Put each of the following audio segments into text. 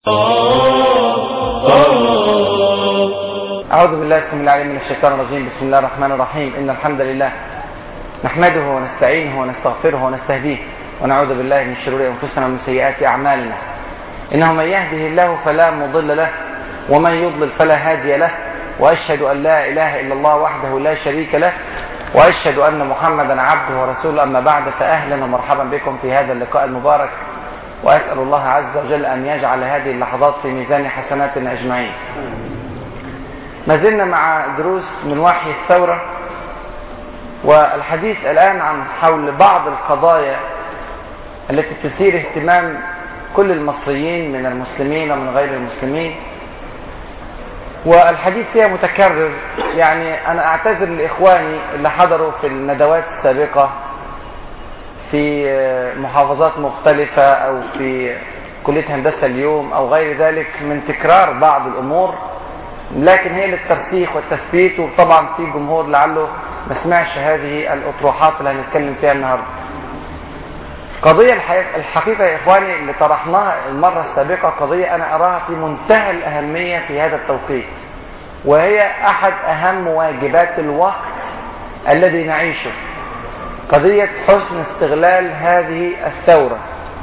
أعوذ بالله السميع العليم من الشيطان الرجيم بسم الله الرحمن الرحيم إن الحمد لله نحمده ونستعينه ونستغفره ونستهديه ونعوذ بالله من شرور أنفسنا ومن سيئات أعمالنا إنه من يهده الله فلا مضل له ومن يضلل فلا هادي له وأشهد أن لا إله إلا الله وحده لا شريك له وأشهد أن محمدا عبده ورسوله أما بعد فأهلا ومرحبا بكم في هذا اللقاء المبارك وأسأل الله عز وجل أن يجعل هذه اللحظات في ميزان حسناتنا أجمعين ما زلنا مع دروس من وحي الثورة والحديث الآن عن حول بعض القضايا التي تثير اهتمام كل المصريين من المسلمين ومن غير المسلمين والحديث فيها متكرر يعني أنا أعتذر لإخواني اللي حضروا في الندوات السابقة في محافظات مختلفة أو في كلية هندسة اليوم أو غير ذلك من تكرار بعض الأمور لكن هي للترسيخ والتثبيت وطبعا في جمهور لعله ما سمعش هذه الأطروحات اللي هنتكلم فيها النهاردة قضية الحقيقة يا إخواني اللي طرحناها المرة السابقة قضية أنا أراها في منتهى الأهمية في هذا التوقيت وهي أحد أهم واجبات الوقت الذي نعيشه قضية حسن استغلال هذه الثورة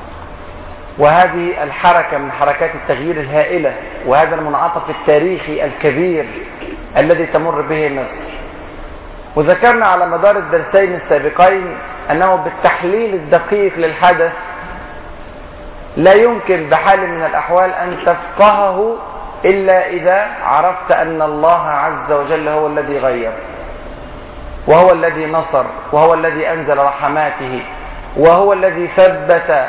وهذه الحركة من حركات التغيير الهائلة وهذا المنعطف التاريخي الكبير الذي تمر به مصر وذكرنا على مدار الدرسين السابقين أنه بالتحليل الدقيق للحدث لا يمكن بحال من الأحوال أن تفقهه إلا إذا عرفت أن الله عز وجل هو الذي غير وهو الذي نصر وهو الذي أنزل رحماته وهو الذي ثبت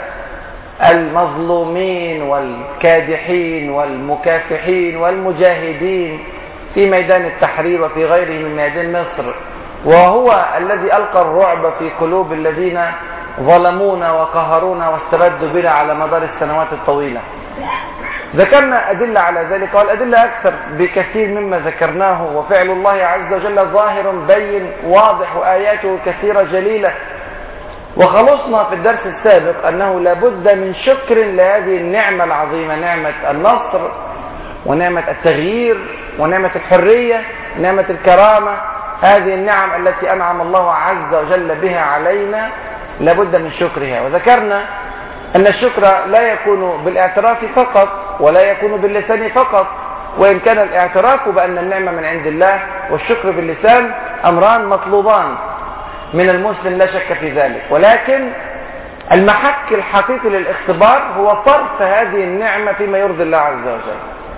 المظلومين والكادحين والمكافحين والمجاهدين في ميدان التحرير وفي غيره من ميدان مصر وهو الذي ألقى الرعب في قلوب الذين ظلمونا وقهرونا واستبدوا بنا على مدار السنوات الطويلة ذكرنا أدلة على ذلك والأدلة أكثر بكثير مما ذكرناه وفعل الله عز وجل ظاهر بين واضح وآياته كثيرة جليلة وخلصنا في الدرس السابق أنه لابد من شكر لهذه النعمة العظيمة نعمة النصر ونعمة التغيير ونعمة الحرية نعمة الكرامة هذه النعم التي أنعم الله عز وجل بها علينا لابد من شكرها وذكرنا أن الشكر لا يكون بالاعتراف فقط ولا يكون باللسان فقط وإن كان الاعتراف بأن النعمة من عند الله والشكر باللسان أمران مطلوبان من المسلم لا شك في ذلك ولكن المحك الحقيقي للاختبار هو صرف هذه النعمة فيما يرضي الله عز وجل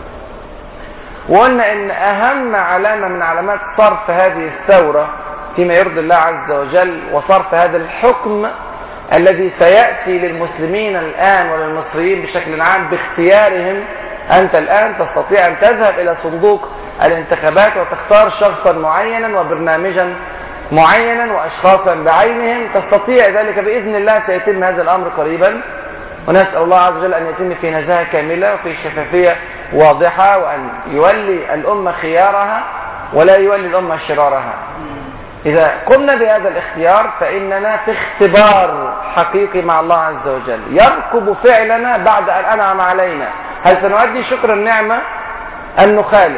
وقلنا ان اهم علامة من علامات صرف هذه الثورة فيما يرضي الله عز وجل وصرف هذا الحكم الذي سيأتي للمسلمين الآن وللمصريين بشكل عام باختيارهم أنت الآن تستطيع أن تذهب إلى صندوق الانتخابات وتختار شخصا معينا وبرنامجا معينا وأشخاصا بعينهم تستطيع ذلك بإذن الله سيتم هذا الأمر قريبا ونسأل الله عز وجل أن يتم في نزاهة كاملة وفي شفافية واضحة وأن يولي الأمة خيارها ولا يولي الأمة شرارها إذا قمنا بهذا الاختيار فإننا في اختبار حقيقي مع الله عز وجل يركب فعلنا بعد أن أنعم علينا هل سنؤدي شكر النعمة أن نخالف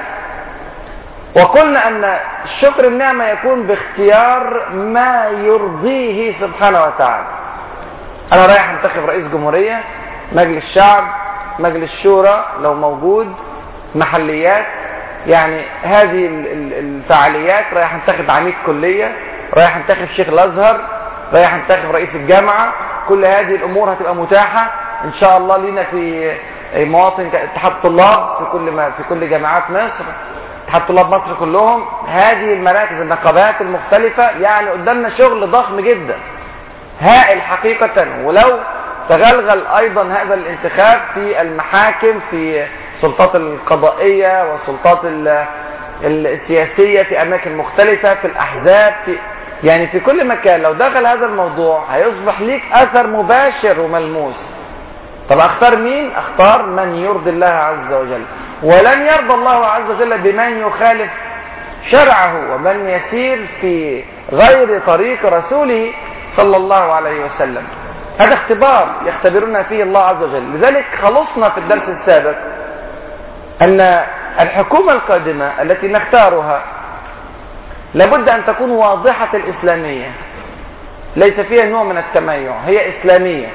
وقلنا أن شكر النعمة يكون باختيار ما يرضيه سبحانه وتعالى أنا رايح أنتخب رئيس جمهورية مجلس شعب مجلس شورى لو موجود محليات يعني هذه الفعاليات رايح انتخب عميد كلية رايح انتخب شيخ الازهر رايح انتخب رئيس الجامعة كل هذه الامور هتبقى متاحة ان شاء الله لنا في مواطن اتحاد طلاب في كل ما في كل جامعات مصر اتحاد طلاب مصر كلهم هذه المراكز النقابات المختلفة يعني قدامنا شغل ضخم جدا هائل حقيقة ولو تغلغل ايضا هذا الانتخاب في المحاكم في السلطات القضائية والسلطات السياسية في أماكن مختلفة في الأحزاب في يعني في كل مكان لو دخل هذا الموضوع هيصبح ليك أثر مباشر وملموس طب أختار مين؟ أختار من يرضي الله عز وجل ولن يرضى الله عز وجل بمن يخالف شرعه ومن يسير في غير طريق رسوله صلى الله عليه وسلم هذا اختبار يختبرنا فيه الله عز وجل لذلك خلصنا في الدرس السابق أن الحكومة القادمة التي نختارها لابد أن تكون واضحة الإسلامية ليس فيها نوع من التميع هي إسلامية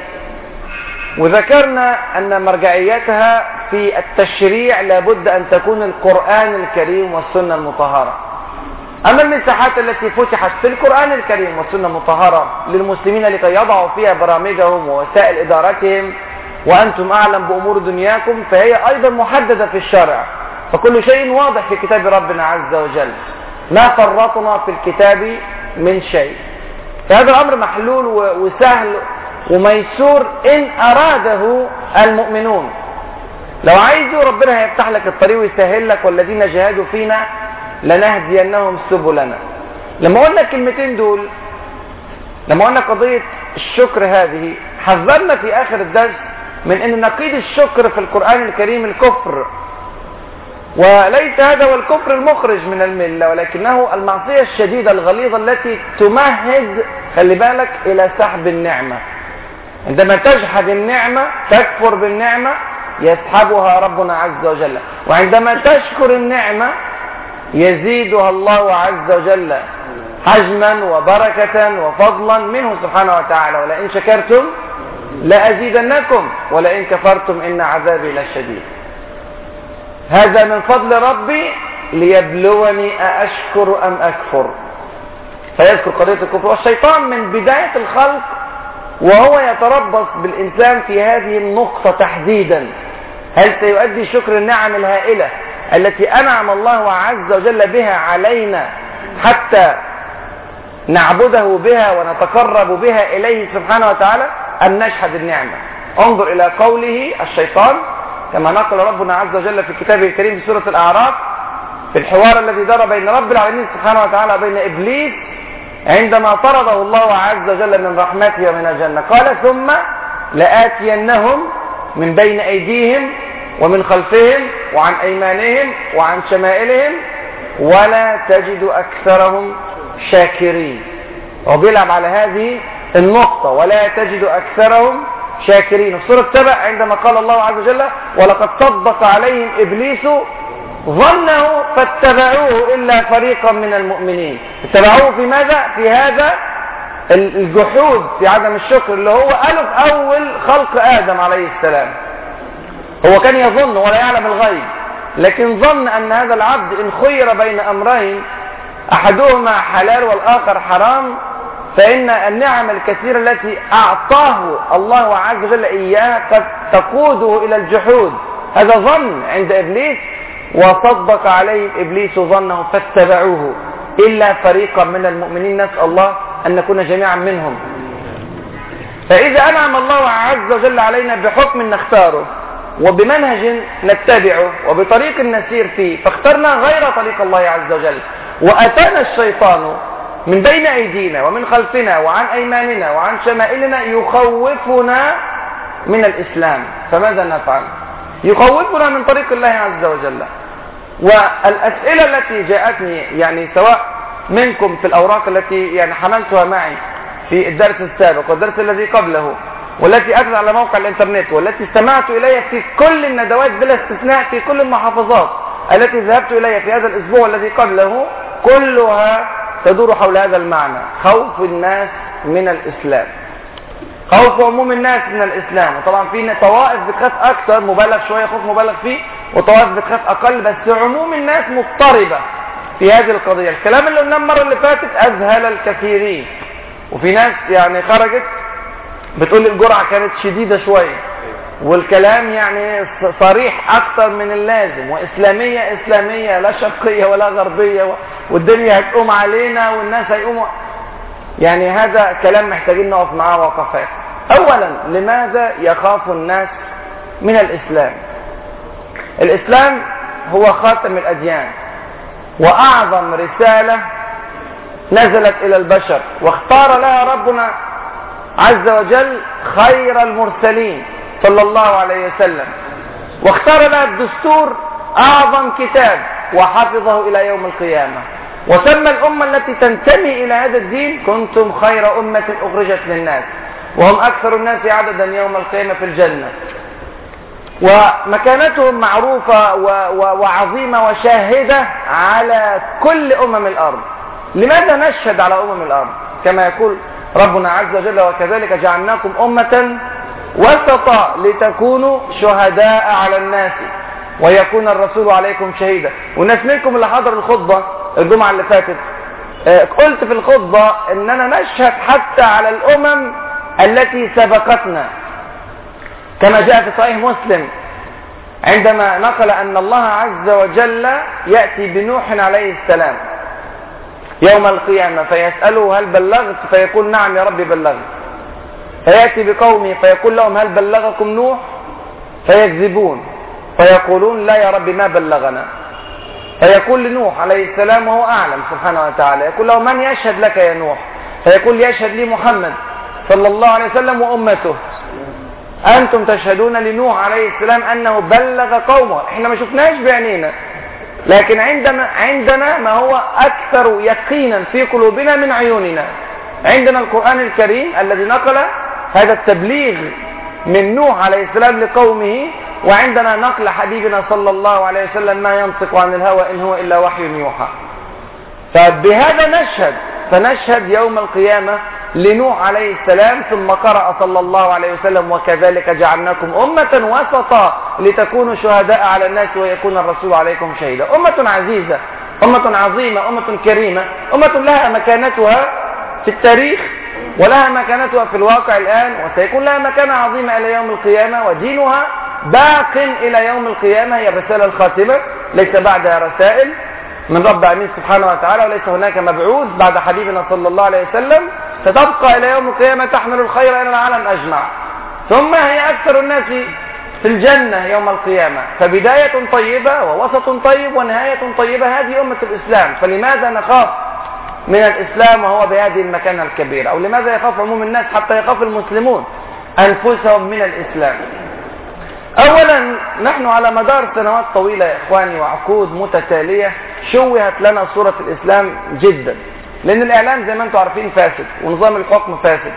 وذكرنا أن مرجعيتها في التشريع لابد أن تكون القرآن الكريم والسنة المطهرة أما المساحات التي فتحت في القرآن الكريم والسنة المطهرة للمسلمين لكي يضعوا فيها برامجهم ووسائل إدارتهم وأنتم أعلم بأمور دنياكم فهي أيضا محددة في الشرع فكل شيء واضح في كتاب ربنا عز وجل ما فرطنا في الكتاب من شيء فهذا الأمر محلول وسهل وميسور إن أراده المؤمنون لو عايزوا ربنا هيفتح لك الطريق ويسهل لك والذين جاهدوا فينا لنهدينهم سبلنا لما قلنا الكلمتين دول لما قلنا قضية الشكر هذه حذرنا في آخر الدرس من أن نقيد الشكر في القرآن الكريم الكفر وليس هذا هو الكفر المخرج من الملة ولكنه المعصية الشديدة الغليظة التي تمهد خلي بالك إلى سحب النعمة عندما تجحد النعمة تكفر بالنعمة يسحبها ربنا عز وجل وعندما تشكر النعمة يزيدها الله عز وجل حجما وبركة وفضلا منه سبحانه وتعالى ولئن شكرتم لأزيدنكم ولئن كفرتم إن عذابي لشديد هذا من فضل ربي ليبلوني أأشكر أم أكفر فيذكر قضية الكفر والشيطان من بداية الخلق وهو يتربص بالإنسان في هذه النقطة تحديدا هل سيؤدي شكر النعم الهائلة التي أنعم الله عز وجل بها علينا حتى نعبده بها ونتقرب بها إليه سبحانه وتعالى أم نشهد النعمة انظر إلى قوله الشيطان كما نقل ربنا عز وجل في كتابه الكريم في سورة الأعراف في الحوار الذي دار بين رب العالمين سبحانه وتعالى وبين إبليس عندما طرده الله عز وجل من رحمته ومن الجنة قال ثم لآتينهم من بين أيديهم ومن خلفهم وعن أيمانهم وعن شمائلهم ولا تجد أكثرهم شاكرين وبيلعب على هذه النقطة ولا تجد أكثرهم شاكرين في سورة سبع عندما قال الله عز وجل ولقد صدق عليهم إبليس ظنه فاتبعوه إلا فريقا من المؤمنين اتبعوه في ماذا؟ في هذا الجحود في عدم الشكر اللي هو قاله في أول خلق آدم عليه السلام هو كان يظن ولا يعلم الغيب لكن ظن أن هذا العبد إن خير بين أمرين أحدهما حلال والآخر حرام فإن النعم الكثيرة التي أعطاه الله عز وجل إياها قد تقوده إلى الجحود هذا ظن عند إبليس وصدق عليهم إبليس ظنه فاتبعوه إلا فريقا من المؤمنين نسأل الله أن نكون جميعا منهم فإذا أنعم الله عز وجل علينا بحكم نختاره وبمنهج نتبعه وبطريق نسير فيه فاخترنا غير طريق الله عز وجل وأتانا الشيطان من بين أيدينا ومن خلفنا وعن أيماننا وعن شمائلنا يخوفنا من الإسلام فماذا نفعل يخوفنا من طريق الله عز وجل والأسئلة التي جاءتني يعني سواء منكم في الأوراق التي يعني حملتها معي في الدرس السابق والدرس الذي قبله والتي أتت على موقع الإنترنت والتي استمعت إليها في كل الندوات بلا استثناء في كل المحافظات التي ذهبت إليها في هذا الأسبوع الذي قبله كلها تدور حول هذا المعنى خوف الناس من الإسلام خوف عموم الناس من الإسلام وطبعا في طوائف بتخاف أكثر مبالغ شوية خوف مبالغ فيه وطوائف بتخاف أقل بس عموم الناس مضطربة في هذه القضية الكلام اللي قلناه المرة اللي فاتت أذهل الكثيرين وفي ناس يعني خرجت بتقول الجرعة كانت شديدة شوية والكلام يعني صريح أكثر من اللازم وإسلامية إسلامية لا شرقية ولا غربية والدنيا هتقوم علينا والناس هيقوموا يعني هذا كلام محتاجين نقف معاه وقفات أولا لماذا يخاف الناس من الإسلام الإسلام هو خاتم الأديان وأعظم رسالة نزلت إلى البشر واختار لها ربنا عز وجل خير المرسلين صلى الله عليه وسلم واختار لها الدستور أعظم كتاب وحفظه إلى يوم القيامة وسمى الأمة التي تنتمي إلى هذا الدين كنتم خير أمة أخرجت للناس وهم أكثر الناس عددا يوم القيامة في الجنة ومكانتهم معروفة وعظيمة وشاهدة على كل أمم الأرض لماذا نشهد على أمم الأرض كما يقول ربنا عز وجل وكذلك جعلناكم أمة وسطا لتكونوا شهداء على الناس ويكون الرسول عليكم شهيدا والناس منكم اللي حضر الخطبة الجمعة اللي فاتت آه، قلت في الخطبة اننا نشهد حتى على الامم التي سبقتنا كما جاء في صحيح مسلم عندما نقل ان الله عز وجل يأتي بنوح عليه السلام يوم القيامة فيسأله هل بلغت فيقول نعم يا رب بلغت فيأتي بقومه فيقول لهم هل بلغكم نوح فيكذبون فيقولون لا يا رب ما بلغنا فيقول لنوح عليه السلام وهو أعلم سبحانه وتعالى يقول له من يشهد لك يا نوح فيقول يشهد لي محمد صلى الله عليه وسلم وأمته أنتم تشهدون لنوح عليه السلام أنه بلغ قومه احنا ما شفناش بعينينا لكن عندنا عندنا ما هو أكثر يقينا في قلوبنا من عيوننا عندنا القرآن الكريم الذي نقل هذا التبليغ من نوح عليه السلام لقومه وعندنا نقل حبيبنا صلى الله عليه وسلم ما ينطق عن الهوى إن هو إلا وحي يوحى فبهذا نشهد فنشهد يوم القيامة لنوح عليه السلام ثم قرأ صلى الله عليه وسلم وكذلك جعلناكم أمة وسطا لتكونوا شهداء على الناس ويكون الرسول عليكم شهيدا أمة عزيزة أمة عظيمة أمة كريمة أمة لها مكانتها في التاريخ ولها مكانتها في الواقع الآن وسيكون لها مكانة عظيمة إلى يوم القيامة ودينها باق إلى يوم القيامة هي الرسالة الخاتمة ليس بعدها رسائل من رب العالمين سبحانه وتعالى وليس هناك مبعوث بعد حبيبنا صلى الله عليه وسلم ستبقى إلى يوم القيامة تحمل الخير إلى العالم أجمع ثم هي أكثر الناس في الجنة يوم القيامة فبداية طيبة ووسط طيب ونهاية طيبة هذه أمة الإسلام فلماذا نخاف من الإسلام وهو بهذه المكانة الكبيرة أو لماذا يخاف عموم الناس حتى يخاف المسلمون أنفسهم من الإسلام اولا نحن على مدار سنوات طويلة يا اخواني وعقود متتالية شوهت لنا صورة الاسلام جدا لان الاعلام زي ما انتم عارفين فاسد ونظام الحكم فاسد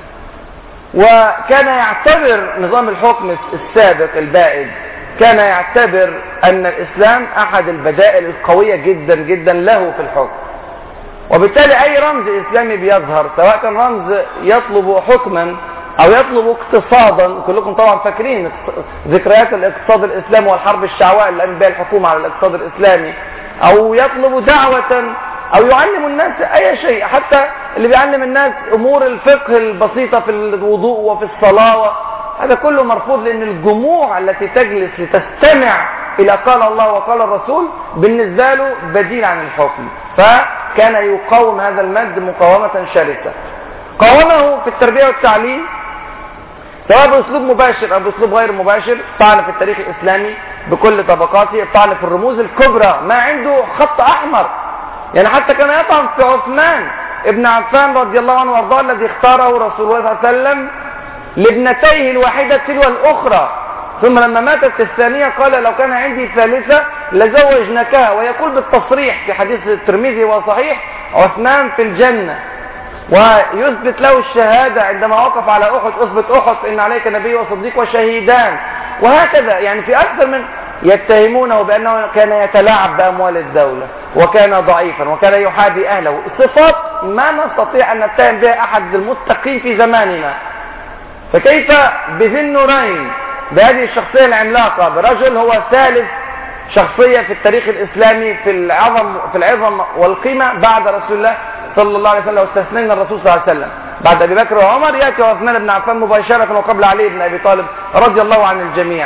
وكان يعتبر نظام الحكم السابق البائد كان يعتبر ان الاسلام احد البدائل القوية جدا جدا له في الحكم وبالتالي اي رمز اسلامي بيظهر سواء كان رمز يطلب حكما او يطلب اقتصادا كلكم طبعا فاكرين ذكريات الاقتصاد الاسلامي والحرب الشعواء اللي قامت بها الحكومه على الاقتصاد الاسلامي او يطلب دعوه او يعلم الناس اي شيء حتى اللي بيعلم الناس امور الفقه البسيطه في الوضوء وفي الصلاه هذا كله مرفوض لان الجموع التي تجلس لتستمع الى قال الله وقال الرسول بالنسبه له بديل عن الحكم فكان يقاوم هذا المد مقاومه شرسه قاومه في التربيه والتعليم سواء باسلوب مباشر او باسلوب غير مباشر طعن في التاريخ الاسلامي بكل طبقاته طعن في الرموز الكبرى ما عنده خط احمر يعني حتى كان يطعن في عثمان ابن عفان رضي الله عنه وارضاه الذي اختاره رسول الله صلى الله عليه وسلم لابنتيه الواحده تلو الاخرى ثم لما ماتت الثانية قال لو كان عندي ثالثة لزوجناكها ويقول بالتصريح في حديث الترمذي وصحيح عثمان في الجنة ويثبت له الشهادة عندما وقف على أحد أثبت أحد فإن عليك نبي وصديق وشهيدان وهكذا يعني في أكثر من يتهمونه بأنه كان يتلاعب بأموال الدولة وكان ضعيفا وكان يحابي أهله صفات ما نستطيع أن نتهم بها أحد المتقين في زماننا فكيف بذي النورين بهذه الشخصية العملاقة برجل هو ثالث شخصية في التاريخ الإسلامي في العظم في العظم والقيمة بعد رسول الله صلى الله عليه وسلم واستثنينا الرسول صلى الله عليه وسلم بعد ابي بكر وعمر ياتي عثمان بن عفان مباشره وقبل علي بن ابي طالب رضي الله عن الجميع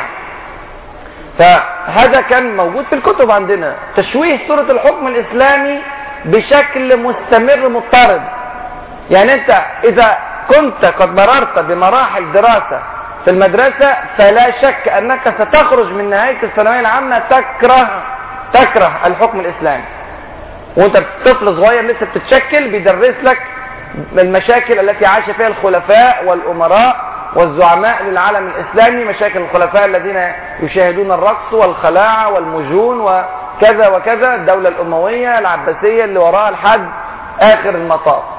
فهذا كان موجود في الكتب عندنا تشويه صوره الحكم الاسلامي بشكل مستمر مضطرد يعني انت اذا كنت قد مررت بمراحل دراسه في المدرسه فلا شك انك ستخرج من نهايه الثانويه العامه تكره تكره الحكم الاسلامي وانت طفل صغير لسه بتتشكل بيدرس لك المشاكل التي عاش فيها الخلفاء والامراء والزعماء للعالم الاسلامي مشاكل الخلفاء الذين يشاهدون الرقص والخلاعه والمجون وكذا وكذا الدوله الامويه العباسيه اللي وراها لحد اخر المطاف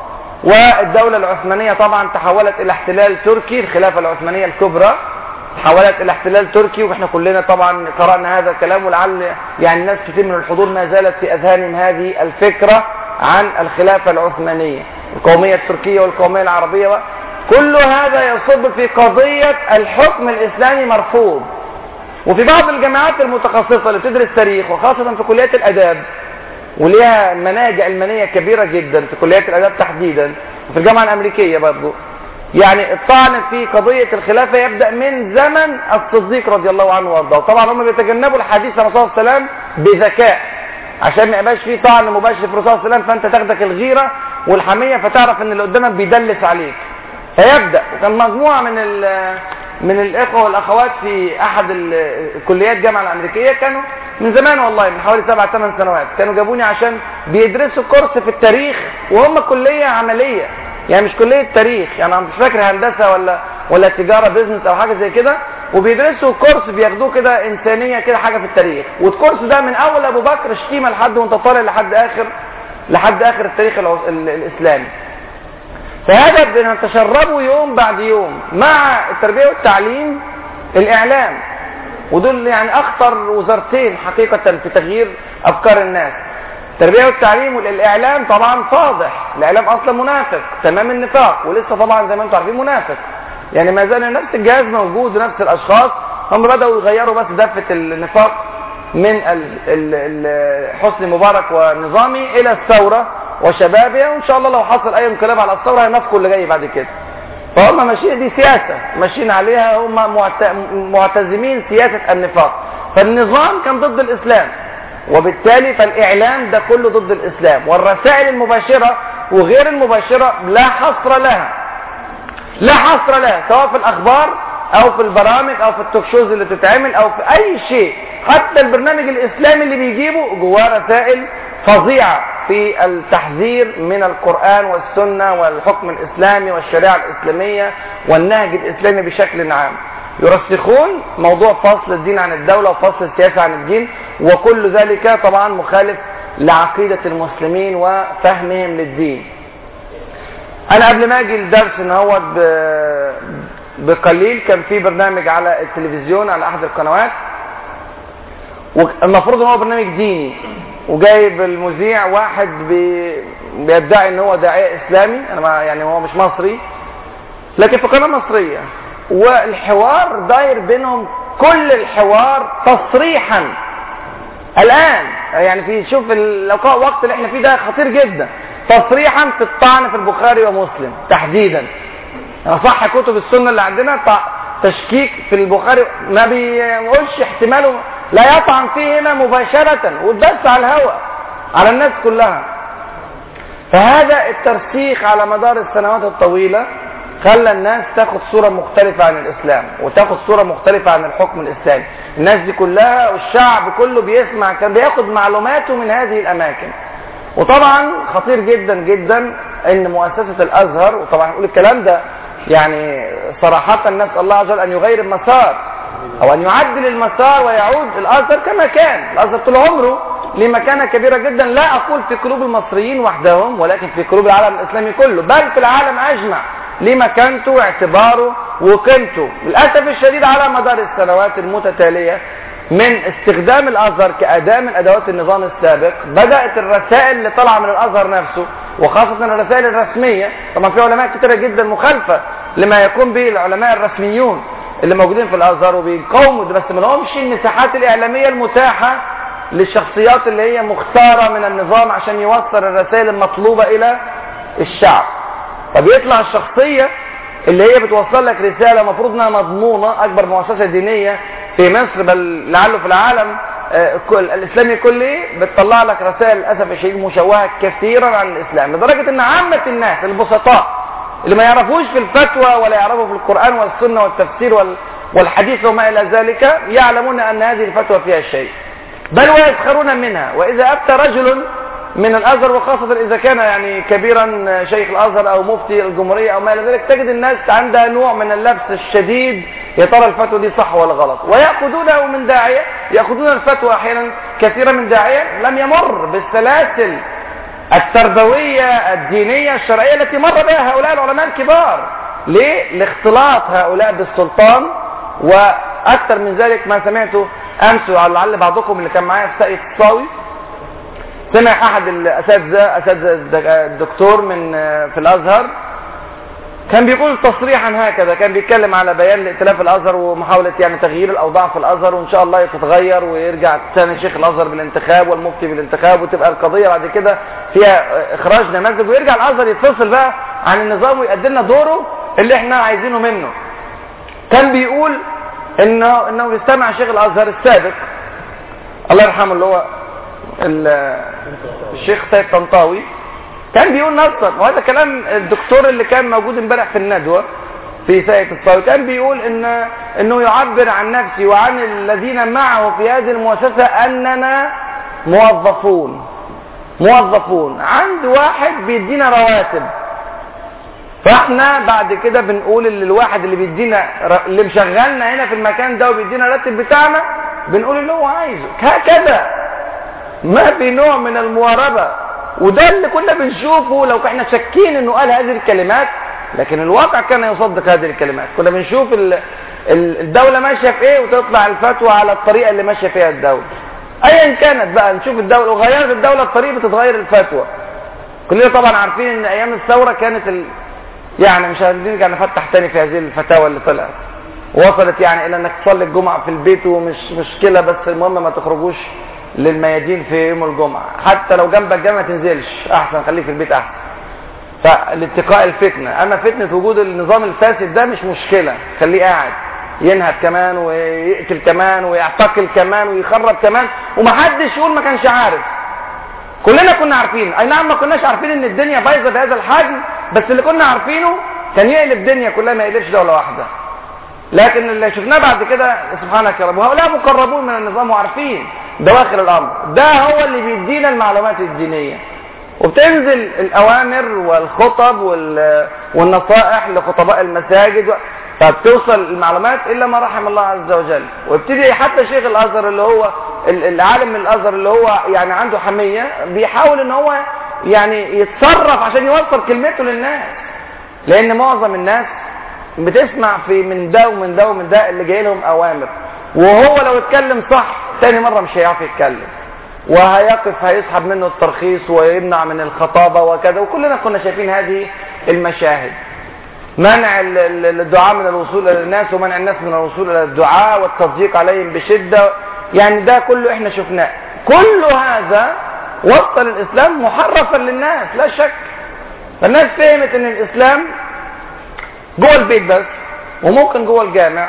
والدولة العثمانية طبعا تحولت إلى احتلال تركي الخلافة العثمانية الكبرى تحولت إلى احتلال تركي وإحنا كلنا طبعا قرأنا هذا الكلام ولعل يعني الناس كثير من الحضور ما زالت في أذهانهم هذه الفكرة عن الخلافة العثمانية القومية التركية والقومية العربية كل هذا يصب في قضية الحكم الإسلامي مرفوض وفي بعض الجامعات المتخصصة اللي بتدرس تاريخ وخاصة في كليات الأداب وليها مناهج علمانية كبيرة جدا في كليات الأداب تحديدا وفي الجامعة الأمريكية برضه يعني الطعن في قضية الخلافة يبدأ من زمن الصديق رضي الله عنه وارضاه طبعا هم بيتجنبوا الحديث عن الرسول صلى الله عليه وسلم بذكاء عشان ما يبقاش فيه طعن مباشر في الرسول صلى الله عليه وسلم فانت تاخدك الغيرة والحمية فتعرف ان اللي قدامك بيدلس عليك فيبدأ وكان مجموعة من من الاخوة والاخوات في احد الكليات الجامعة الامريكية كانوا من زمان والله من حوالي سبع ثمان سنوات كانوا جابوني عشان بيدرسوا كورس في التاريخ وهم كلية عملية يعني مش كلية تاريخ يعني انا مش فاكر هندسة ولا ولا تجارة بيزنس او حاجة زي كده وبيدرسوا كورس بياخدوه كده انسانية كده حاجة في التاريخ والكورس ده من اول ابو بكر شتيمة لحد وانت طالع لحد اخر لحد اخر التاريخ الاسلامي فهذا بنتشربه يوم بعد يوم مع التربية والتعليم الإعلام ودول يعني أخطر وزارتين حقيقة في تغيير أفكار الناس التربية والتعليم والإعلام طبعا فاضح الإعلام أصلا منافق تمام النفاق ولسه طبعا زي ما أنتم عارفين منافق يعني ما زال نفس الجهاز موجود ونفس الأشخاص هم بدأوا يغيروا بس دفة النفاق من حسني مبارك ونظامي إلى الثورة وشبابها وان شاء الله لو حصل اي انقلاب على الثوره هينافقوا اللي جاي بعد كده فهم ماشيين دي سياسه ماشيين عليها هم معتزمين سياسه النفاق فالنظام كان ضد الاسلام وبالتالي فالاعلام ده كله ضد الاسلام والرسائل المباشره وغير المباشره لا حصر لها لا حصر لها سواء في الاخبار او في البرامج او في التوك شوز اللي بتتعمل او في اي شيء حتى البرنامج الاسلامي اللي بيجيبه جواه رسائل فظيعه في التحذير من القرآن والسنة والحكم الإسلامي والشريعة الإسلامية والنهج الإسلامي بشكل عام يرسخون موضوع فصل الدين عن الدولة وفصل السياسة عن الدين وكل ذلك طبعا مخالف لعقيدة المسلمين وفهمهم للدين أنا قبل ما أجي الدرس إن هو بقليل كان في برنامج على التلفزيون على أحد القنوات والمفروض ان هو برنامج ديني وجايب المذيع واحد بي... بيدعي ان هو داعيه اسلامي انا ما يعني هو مش مصري لكن في قناه مصريه والحوار داير بينهم كل الحوار تصريحا الان يعني في شوف اللقاء وقت اللي احنا فيه ده خطير جدا تصريحا في الطعن في البخاري ومسلم تحديدا صح كتب السنه اللي عندنا تشكيك في البخاري ما بيقولش احتماله لا يطعن فيه هنا مباشرة وتبث على الهواء على الناس كلها فهذا الترسيخ على مدار السنوات الطويلة خلى الناس تاخد صورة مختلفة عن الإسلام وتاخد صورة مختلفة عن الحكم الإسلامي الناس دي كلها والشعب كله بيسمع كان بياخد معلوماته من هذه الأماكن وطبعا خطير جدا جدا ان مؤسسة الازهر وطبعا نقول الكلام ده يعني صراحة نسأل الله عز وجل ان يغير المسار او ان يعدل المسار ويعود الازهر كما كان الازهر طول عمره ليه مكانة كبيرة جدا لا اقول في قلوب المصريين وحدهم ولكن في قلوب العالم الاسلامي كله بل في العالم اجمع ليه مكانته واعتباره وقيمته للاسف الشديد على مدار السنوات المتتالية من استخدام الازهر كاداه من ادوات النظام السابق بدات الرسائل اللي طالعه من الازهر نفسه وخاصه الرسائل الرسميه طبعا في علماء كثيره جدا مخالفه لما يقوم به العلماء الرسميون اللي موجودين في الازهر وبيقاوموا بس ما لهمش المساحات الاعلاميه المتاحه للشخصيات اللي هي مختاره من النظام عشان يوصل الرسائل المطلوبه الى الشعب فبيطلع الشخصيه اللي هي بتوصل لك رساله المفروض انها مضمونه اكبر مؤسسه دينيه في مصر بل لعله في العالم كل الاسلامي كله بتطلع لك رسائل للاسف الشديد مشوهه كثيرا عن الاسلام لدرجه ان عامه الناس البسطاء اللي ما يعرفوش في الفتوى ولا يعرفوا في القران والسنه والتفسير والحديث وما الى ذلك يعلمون ان هذه الفتوى فيها شيء بل ويسخرون منها واذا افتى رجل من الازهر وخاصه اذا كان يعني كبيرا شيخ الازهر او مفتي الجمهوريه او ما الى ذلك تجد الناس عندها نوع من اللبس الشديد يا ترى الفتوى دي صح ولا غلط وياخذونه من داعيه ياخذون الفتوى احيانا كثيرا من داعيه لم يمر بالسلاسل التربوية الدينية الشرعية التي مر بها هؤلاء العلماء الكبار ليه؟ لاختلاط هؤلاء بالسلطان وأكثر من ذلك ما سمعته أمس ولعل بعضكم اللي كان معايا في ساقية الصاوي سمع أحد الأساتذة أساتذة الدكتور من في الأزهر كان بيقول تصريحا هكذا كان بيتكلم على بيان لائتلاف الازهر ومحاوله يعني تغيير الاوضاع في الازهر وان شاء الله يتغير ويرجع ثاني شيخ الازهر بالانتخاب والمفتي بالانتخاب وتبقى القضيه بعد كده فيها اخراج نماذج ويرجع الازهر يتفصل بقى عن النظام ويؤدي لنا دوره اللي احنا عايزينه منه. كان بيقول انه انه بيستمع شيخ الازهر السابق الله يرحمه اللي هو الشيخ سيد طنطاوي كان بيقول نصا وهذا كلام الدكتور اللي كان موجود امبارح في الندوه في ساقية الصاوي كان بيقول ان انه يعبر عن نفسه وعن الذين معه في هذه المؤسسه اننا موظفون موظفون عند واحد بيدينا رواتب فاحنا بعد كده بنقول اللي الواحد اللي بيدينا اللي مشغلنا هنا في المكان ده وبيدينا الراتب بتاعنا بنقول اللي هو عايزه هكذا ما في نوع من المواربه وده اللي كنا بنشوفه لو احنا شاكين انه قال هذه الكلمات لكن الواقع كان يصدق هذه الكلمات كنا بنشوف الدولة ماشية في ايه وتطلع الفتوى على الطريقة اللي ماشية فيها الدولة ايا كانت بقى نشوف الدولة وغيرت الدولة الطريقة بتتغير الفتوى كلنا طبعا عارفين ان ايام الثورة كانت ال... يعني مش هنرجع نفتح تاني في هذه الفتاوى اللي طلعت وصلت يعني الى انك تصلي الجمعة في البيت ومش مشكلة بس المهم ما تخرجوش للميادين في يوم الجمعة حتى لو جنبك جامعة تنزلش احسن خليك في البيت احسن فالاتقاء الفتنة اما فتنة وجود النظام الفاسد ده مش مشكلة خليه قاعد ينهب كمان ويقتل كمان ويعتقل كمان ويخرب كمان ومحدش يقول ما كانش عارف كلنا كنا عارفين اي نعم ما كناش عارفين ان الدنيا بايظه بهذا الحجم بس اللي كنا عارفينه كان يقلب الدنيا كلها ما يقلبش دوله واحده لكن اللي شفناه بعد كده سبحانك يا رب وهؤلاء مقربون من النظام وعارفين دواخل الامر ده هو اللي بيدينا المعلومات الدينيه وبتنزل الاوامر والخطب والنصائح لخطباء المساجد فبتوصل المعلومات الا ما رحم الله عز وجل ويبتدي حتى شيخ الازهر اللي هو العالم من الازهر اللي هو يعني عنده حميه بيحاول ان هو يعني يتصرف عشان يوصل كلمته للناس لان معظم الناس بتسمع في من ده ومن ده ومن ده اللي جاي لهم اوامر وهو لو اتكلم صح تاني مره مش هيعرف يتكلم وهيقف هيسحب منه الترخيص ويمنع من الخطابه وكذا وكلنا كنا شايفين هذه المشاهد منع الدعاء من الوصول الى الناس ومنع الناس من الوصول الى الدعاء والتضييق عليهم بشده يعني ده كله احنا شفناه كل هذا وصل الاسلام محرفا للناس لا شك فالناس فهمت ان الاسلام جوه البيت بس وممكن جوه الجامع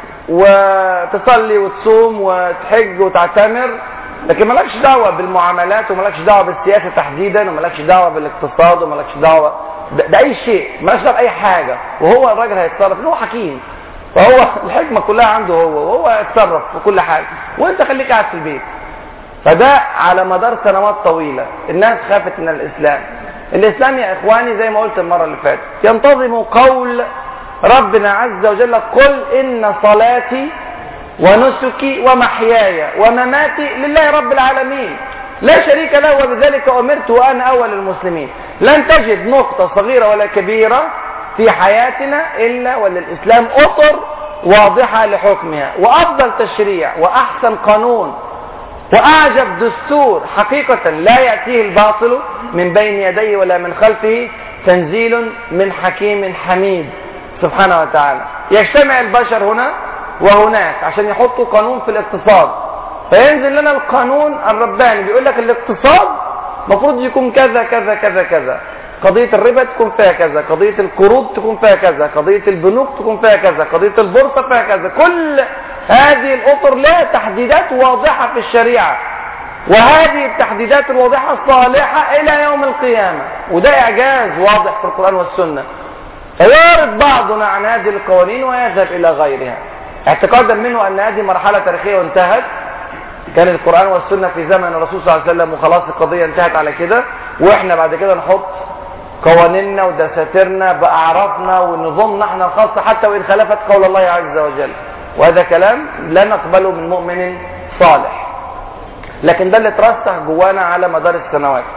وتصلي وتصوم وتحج وتعتمر لكن مالكش دعوه بالمعاملات ومالكش دعوه بالسياسه تحديدا ومالكش دعوه بالاقتصاد ومالكش دعوه باي شيء مالكش دعوه باي حاجه وهو الراجل هيتصرف هو حكيم فهو الحكمه كلها عنده هو وهو يتصرف في كل حاجه وانت خليك قاعد في البيت فده على مدار سنوات طويله الناس خافت من الاسلام الاسلام يا اخواني زي ما قلت المره اللي فاتت ينتظم قول ربنا عز وجل قل ان صلاتي ونسكي ومحياي ومماتي لله رب العالمين لا شريك له وبذلك امرت وانا اول المسلمين لن تجد نقطه صغيره ولا كبيره في حياتنا الا وللاسلام اطر واضحه لحكمها وافضل تشريع واحسن قانون واعجب دستور حقيقه لا ياتيه الباطل من بين يديه ولا من خلفه تنزيل من حكيم حميد سبحانه وتعالى يجتمع البشر هنا وهناك عشان يحطوا قانون في الاقتصاد فينزل لنا القانون الرباني بيقول لك الاقتصاد المفروض يكون كذا كذا كذا كذا قضية الربا تكون فيها كذا قضية القروض تكون فيها كذا قضية البنوك تكون فيها كذا قضية البورصة فيها كذا كل هذه الأطر لها تحديدات واضحة في الشريعة وهذه التحديدات الواضحة صالحة إلى يوم القيامة وده إعجاز واضح في القرآن والسنة فيعرض بعضنا عن هذه القوانين ويذهب إلى غيرها اعتقادا منه أن هذه مرحلة تاريخية وانتهت كان القرآن والسنة في زمن الرسول صلى الله عليه وسلم وخلاص القضية انتهت على كده واحنا بعد كده نحط قوانيننا ودساتيرنا بأعرافنا ونظامنا احنا الخاصة حتى وإن خالفت قول الله عز وجل وهذا كلام لا نقبله من مؤمن صالح لكن ده اللي اترسخ جوانا على مدار السنوات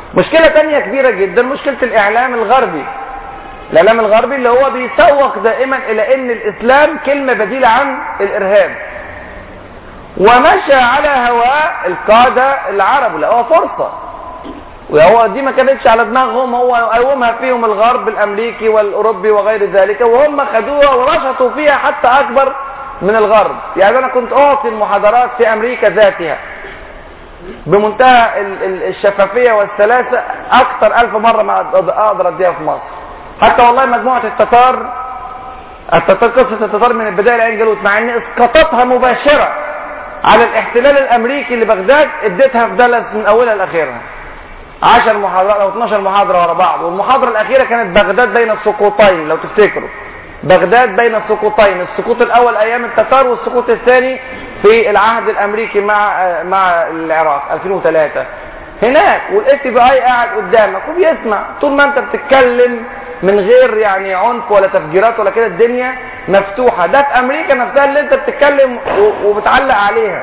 مشكلة تانية كبيرة جدا مشكلة الإعلام الغربي الإعلام الغربي اللي هو بيسوق دائما إلى أن الإسلام كلمة بديلة عن الإرهاب ومشى على هواء القادة العرب لقوها فرصة وهو دي ما كانتش على دماغهم هو قومها فيهم الغرب الامريكي والاوروبي وغير ذلك وهم خدوها ورشطوا فيها حتى اكبر من الغرب يعني انا كنت اعطي المحاضرات في امريكا ذاتها بمنتهى الشفافية والسلاسة اكثر الف مرة ما اقدر اديها في مصر حتى والله مجموعة التتار التتار قصة التتار من البداية لعين جالوت مع ان اسقاطاتها مباشرة على الاحتلال الامريكي لبغداد اديتها في دلس من اولها لاخرها 10 محاضرات او 12 محاضرة ورا بعض والمحاضرة الاخيرة كانت بغداد بين السقوطين لو تفتكروا بغداد بين السقوطين السقوط الاول ايام التتار والسقوط الثاني في العهد الامريكي مع مع العراق 2003 هناك والاف بي اي قاعد قدامك وبيسمع طول ما انت بتتكلم من غير يعني عنف ولا تفجيرات ولا كده الدنيا مفتوحه ده في امريكا نفسها اللي انت بتتكلم وبتعلق عليها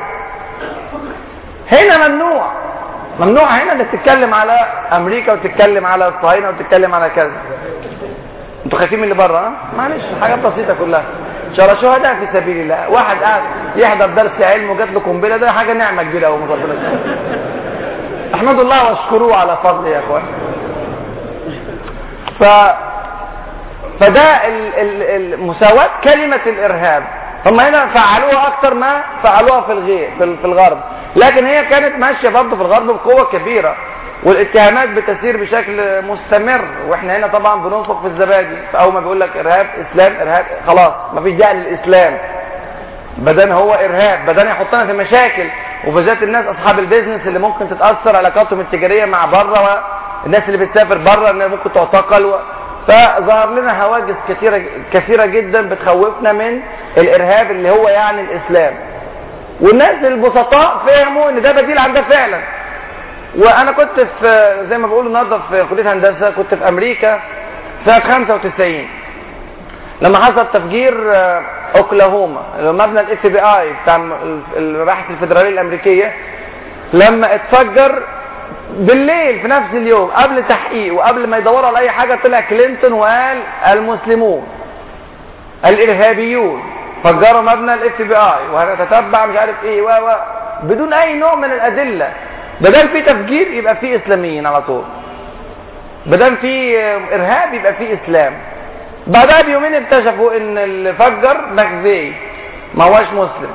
هنا ممنوع ممنوع هنا انك تتكلم على امريكا وتتكلم على الصهاينه وتتكلم على كذا انتوا خايفين من اللي بره ها معلش حاجات بسيطه كلها ان شاء الله شهداء في سبيل الله واحد قاعد يحضر درس علم وجات له قنبله ده حاجه نعمه كبيره قوي من ربنا احمدوا الله واشكروه على فضله يا اخوان ف فده المساواة كلمة الإرهاب هم هنا فعلوها أكثر ما فعلوها في الغير في الغرب لكن هي كانت ماشية برضه في الغرب بقوة كبيرة والاتهامات بتسير بشكل مستمر واحنا هنا طبعا بننفق في الزبادي فاول ما بيقول لك ارهاب اسلام ارهاب خلاص مفيش داعي للاسلام بدل هو ارهاب بدل يحطنا في مشاكل وبالذات الناس اصحاب البيزنس اللي ممكن تتاثر علاقاتهم التجاريه مع بره الناس اللي بتسافر بره ان ممكن تعتقل و... فظهر لنا هواجس كثيره كثيره جدا بتخوفنا من الارهاب اللي هو يعني الاسلام والناس البسطاء فهموا ان ده بديل عن ده فعلا وانا كنت في زي ما بيقولوا النهارده في كليه هندسه كنت في امريكا سنه 95 لما حصل تفجير اوكلاهوما مبنى الاف بي اي بتاع المباحث الفدراليه الامريكيه لما اتفجر بالليل في نفس اليوم قبل تحقيق وقبل ما يدوروا على اي حاجه طلع كلينتون وقال المسلمون الارهابيون فجروا مبنى الاف بي اي وهنتتبع مش عارف ايه و و بدون اي نوع من الادله بدل في تفجير يبقى في اسلاميين على طول بدل في ارهاب يبقى في اسلام بعدها بيومين اكتشفوا ان اللي فجر مكزي ما هوش مسلم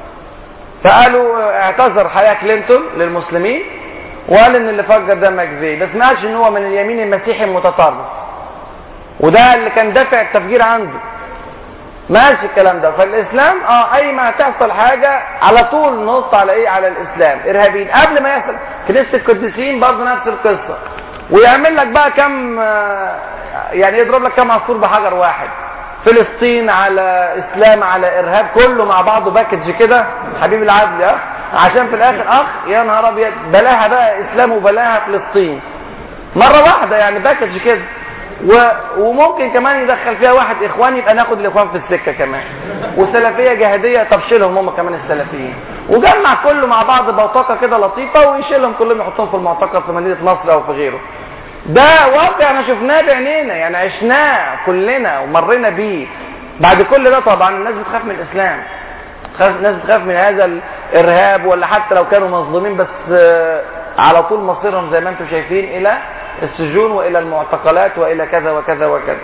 فقالوا اعتذر حياة كلينتون للمسلمين وقال ان اللي فجر ده مكزي بس ما قالش ان هو من اليمين المسيحي المتطرف وده اللي كان دافع التفجير عنده ما قالش الكلام ده فالاسلام اه اي ما تحصل حاجه على طول نص على ايه على الاسلام ارهابيين قبل ما يحصل كنيسه القديسين برضه نفس القصه ويعمل لك بقى كم يعني يضرب لك كم عصفور بحجر واحد فلسطين على اسلام على ارهاب كله مع بعضه باكج كده حبيب العدل اه عشان في الاخر اخ يا نهار ابيض بلاها بقى اسلام وبلاها فلسطين مره واحده يعني باكج كده و... وممكن كمان يدخل فيها واحد اخوان يبقى ناخد الاخوان في السكه كمان وسلفيه جهاديه طب شيلهم هم كمان السلفيين وجمع كله مع بعض بوتقه كده لطيفه ويشيلهم كلهم يحطهم في المعتقل في مدينه نصر او في غيره ده واقع احنا شفناه بعينينا يعني عشناه كلنا ومرينا بيه بعد كل ده طبعا الناس بتخاف من الاسلام تخاف الناس بتخاف من هذا الارهاب ولا حتى لو كانوا مظلومين بس على طول مصيرهم زي ما انتم شايفين الى السجون والى المعتقلات والى كذا وكذا وكذا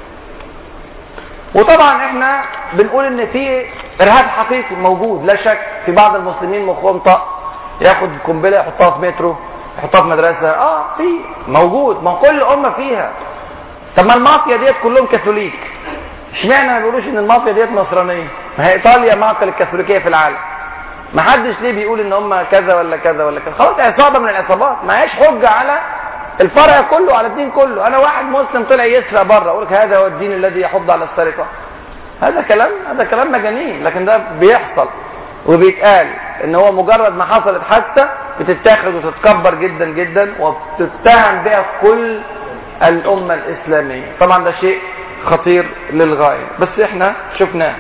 وطبعا احنا بنقول ان في ارهاب حقيقي موجود لا شك في بعض المسلمين مخهم طق ياخد قنبله يحطها في مترو يحطها في مدرسه اه في موجود ما كل امه فيها طب ما المافيا ديت كلهم كاثوليك اشمعنى ما بيقولوش ان المافيا ديت نصرانيه ما هي ايطاليا معقل الكاثوليكيه في العالم ما حدش ليه بيقول ان هم كذا ولا كذا ولا كذا خلاص عصابه من العصابات ما هيش حجه على الفرع كله على الدين كله انا واحد مسلم طلع يسرق بره اقول لك هذا هو الدين الذي يحض على السرقه هذا كلام هذا كلام مجانين لكن ده بيحصل وبيتقال ان هو مجرد ما حصلت حادثه بتتاخد وتتكبر جدا جدا وبتتهم بها كل الامه الاسلاميه طبعا ده شيء خطير للغايه بس احنا شفناه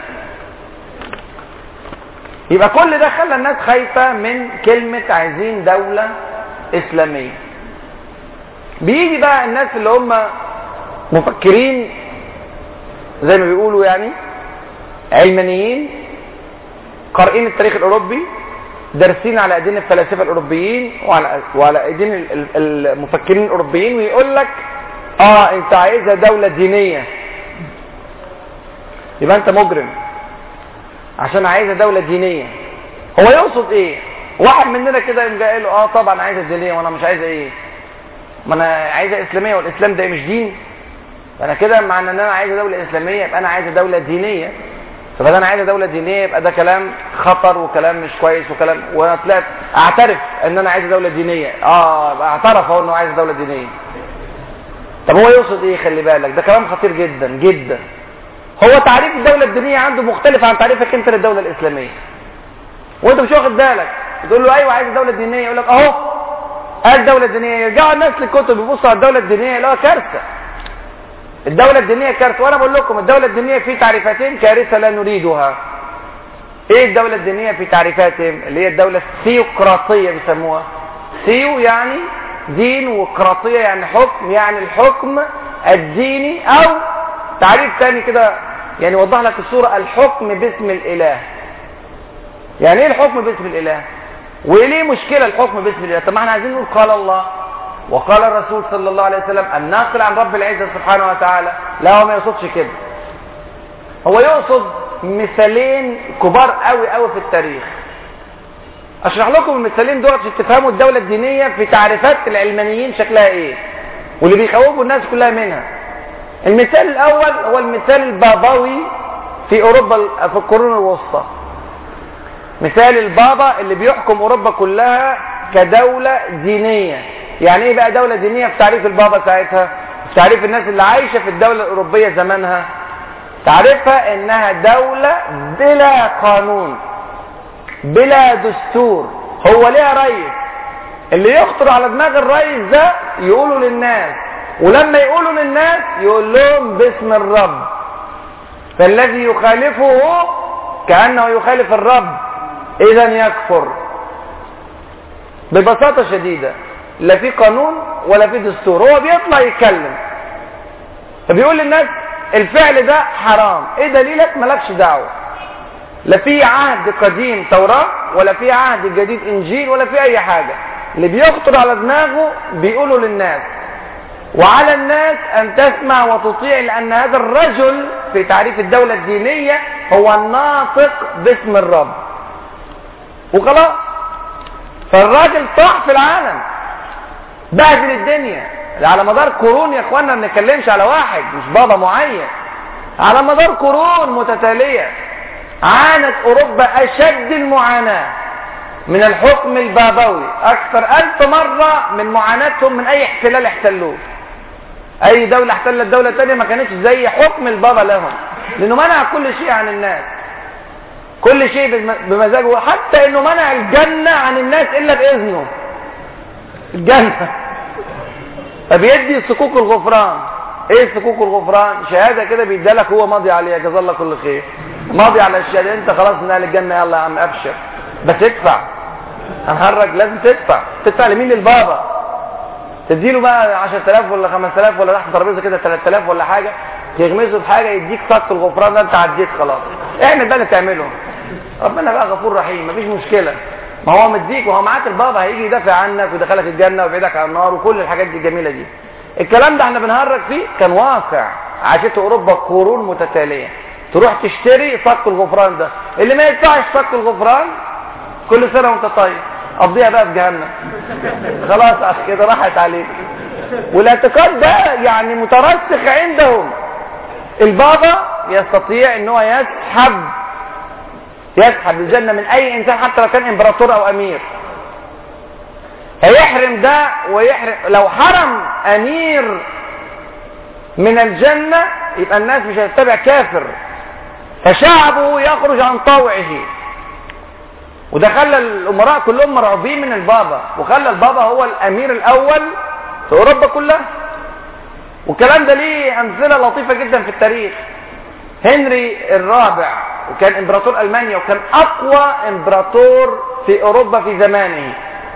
يبقى كل ده خلى الناس خايفه من كلمه عايزين دوله اسلاميه بيجي بقى الناس اللي هم مفكرين زي ما بيقولوا يعني علمانيين قارئين التاريخ الاوروبي دارسين على ايدين الفلاسفه الاوروبيين وعلى وعلى ايدين المفكرين الاوروبيين ويقول لك اه انت عايزها دوله دينيه يبقى انت مجرم عشان عايزها دوله دينيه هو يقصد ايه واحد مننا كده يقوم جاي له اه طبعا عايزها دينيه وانا مش عايزه ايه ما انا عايزه اسلاميه والاسلام ده مش دين فانا كده معنى ان انا عايزه دوله اسلاميه يبقى انا عايزه دوله دينيه فبدا انا عايزه دوله دينيه يبقى ده كلام خطر وكلام مش كويس وكلام وانا طلعت اعترف ان انا عايزه دوله دينيه اه يبقى اعترف هو انه عايز دوله دينيه طب هو يقصد ايه خلي بالك ده كلام خطير جدا جدا هو تعريف الدوله الدينيه عنده مختلف عن تعريفك انت للدوله الاسلاميه وانت مش واخد بالك تقول له ايوه عايز دوله دينيه يقول لك اهو قال دوله دينيه يرجعوا الناس للكتب يبصوا على الدوله الدينيه يلاقوا كارثه الدولة الدينية كارثة وأنا بقول لكم الدولة الدينية في تعريفاتين كارثة لا نريدها إيه الدولة الدينية في تعريفاتهم اللي هي الدولة الثيوقراطية بيسموها ثيو يعني دين وقراطية يعني حكم يعني الحكم الديني أو تعريف ثاني كده يعني يوضح لك الصورة الحكم باسم الإله يعني إيه الحكم باسم الإله وليه مشكلة الحكم باسم الإله طب ما احنا عايزين نقول قال الله وقال الرسول صلى الله عليه وسلم الناقل عن رب العزة سبحانه وتعالى لا هو ما يقصدش كده هو يقصد مثالين كبار قوي قوي في التاريخ اشرح لكم المثالين دول عشان تفهموا الدولة الدينية في تعريفات العلمانيين شكلها ايه واللي بيخوفوا الناس كلها منها المثال الاول هو المثال البابوي في اوروبا في القرون الوسطى مثال البابا اللي بيحكم اوروبا كلها كدولة دينية يعني ايه بقى دولة دينية في تعريف البابا ساعتها في تعريف الناس اللي عايشة في الدولة الأوروبية زمانها تعرفها انها دولة بلا قانون بلا دستور هو ليها رئيس اللي يخطر على دماغ الرئيس ده يقولوا للناس ولما يقولوا للناس يقول لهم باسم الرب فالذي يخالفه كأنه يخالف الرب اذا يكفر ببساطة شديدة لا في قانون ولا في دستور هو بيطلع يتكلم فبيقول للناس الفعل ده حرام ايه دليلك مالكش دعوه لا في عهد قديم توراة ولا في عهد جديد انجيل ولا في اي حاجة اللي بيخطر على دماغه بيقوله للناس وعلى الناس ان تسمع وتطيع لان هذا الرجل في تعريف الدولة الدينية هو الناطق باسم الرب وخلاص فالراجل طاح في العالم بهدل الدنيا على مدار قرون يا اخوانا ما بنتكلمش على واحد مش بابا معين على مدار قرون متتالية عانت اوروبا اشد المعاناة من الحكم البابوي اكثر الف مرة من معاناتهم من اي احتلال احتلوه اي دولة احتلت دولة تانية ما كانتش زي حكم البابا لهم لانه منع كل شيء عن الناس كل شيء بمزاجه حتى انه منع الجنة عن الناس الا باذنه الجنة فبيدي صكوك الغفران ايه صكوك الغفران شهادة كده بيدالك هو ماضي عليها جزا الله كل خير ماضي على الشهادة انت خلاص من اهل الجنة يلا يا عم ابشر بس ادفع هنهرج لازم تدفع تدفع لمين للبابا تديله بقى 10000 ولا 5000 ولا تحت ترابيزه كده 3000 ولا حاجه تغمسه في حاجه يديك صك الغفران ده انت عديت خلاص اعمل بقى اللي تعمله ربنا بقى غفور رحيم مفيش مشكله ما هو مديك وهو معاك البابا هيجي يدافع عنك ويدخلك الجنه ويبعدك عن النار وكل الحاجات دي الجميله دي الكلام ده احنا بنهرج فيه كان واقع عاشته اوروبا قرون متتاليه تروح تشتري صك الغفران ده اللي ما يدفعش صك الغفران كل سنه وانت طيب قضيها بقى في جهنم خلاص كده راحت عليك والاعتقاد ده يعني مترسخ عندهم البابا يستطيع ان هو يسحب يسحب الجنة من اي انسان حتى لو كان امبراطور او امير هيحرم ده ويحرم لو حرم امير من الجنة يبقى الناس مش هتتبع كافر فشعبه يخرج عن طوعه وده خلى الامراء كلهم مرعوبين من البابا وخلى البابا هو الامير الاول في اوروبا كلها والكلام ده ليه امثله لطيفه جدا في التاريخ هنري الرابع وكان امبراطور المانيا وكان اقوى امبراطور في اوروبا في زمانه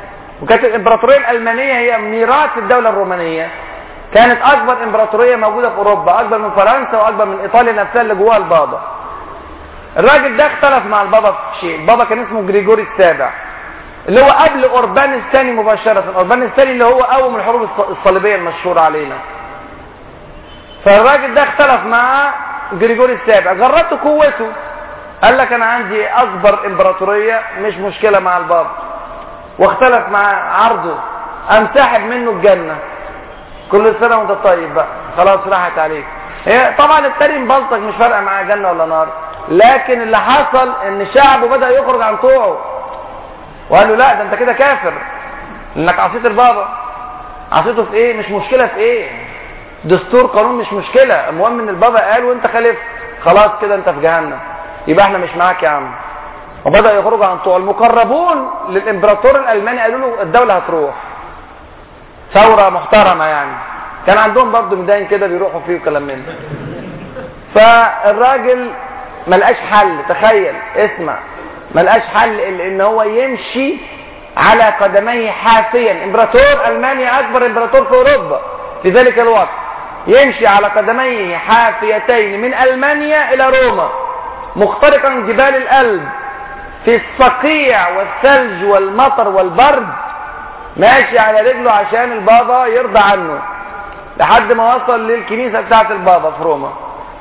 وكانت الامبراطوريه الالمانيه هي ميراث الدوله الرومانيه كانت اكبر امبراطوريه موجوده في اوروبا اكبر من فرنسا واكبر من ايطاليا نفسها اللي جواها البابا الراجل ده اختلف مع البابا في شيء البابا كان اسمه جريجوري السابع اللي هو قبل اوربان الثاني مباشره اوربان الثاني اللي هو قوم الحروب الصليبيه المشهوره علينا فالراجل ده اختلف مع جريجوري السابع جربت قوته قال لك انا عندي اكبر امبراطوريه مش مشكله مع البابا واختلف مع عرضه قام ساحب منه الجنه كل سنه وانت طيب بقى خلاص راحت عليك هي طبعا التاني مبلطج مش فارقه معاه جنه ولا نار لكن اللي حصل ان شعبه بدا يخرج عن طوعه وقال له لا ده انت كده كافر انك عصيت البابا عصيته في ايه مش مشكله في ايه دستور قانون مش مشكله المهم ان البابا قال وانت خالفت خلاص كده انت في جهنم يبقى احنا مش معاك يا عم وبدا يخرجوا عن طوع المقربون للامبراطور الالماني قالوا له الدوله هتروح ثوره محترمه يعني كان عندهم برضه ميدان كده بيروحوا فيه وكلام من ده فالراجل ما لقاش حل تخيل اسمع ما لقاش حل الا ان هو يمشي على قدميه حافيا امبراطور المانيا اكبر امبراطور في اوروبا في ذلك الوقت يمشي على قدميه حافيتين من المانيا الى روما مخترقا جبال الألب في الصقيع والثلج والمطر والبرد ماشي على رجله عشان البابا يرضى عنه لحد ما وصل للكنيسة بتاعت البابا في روما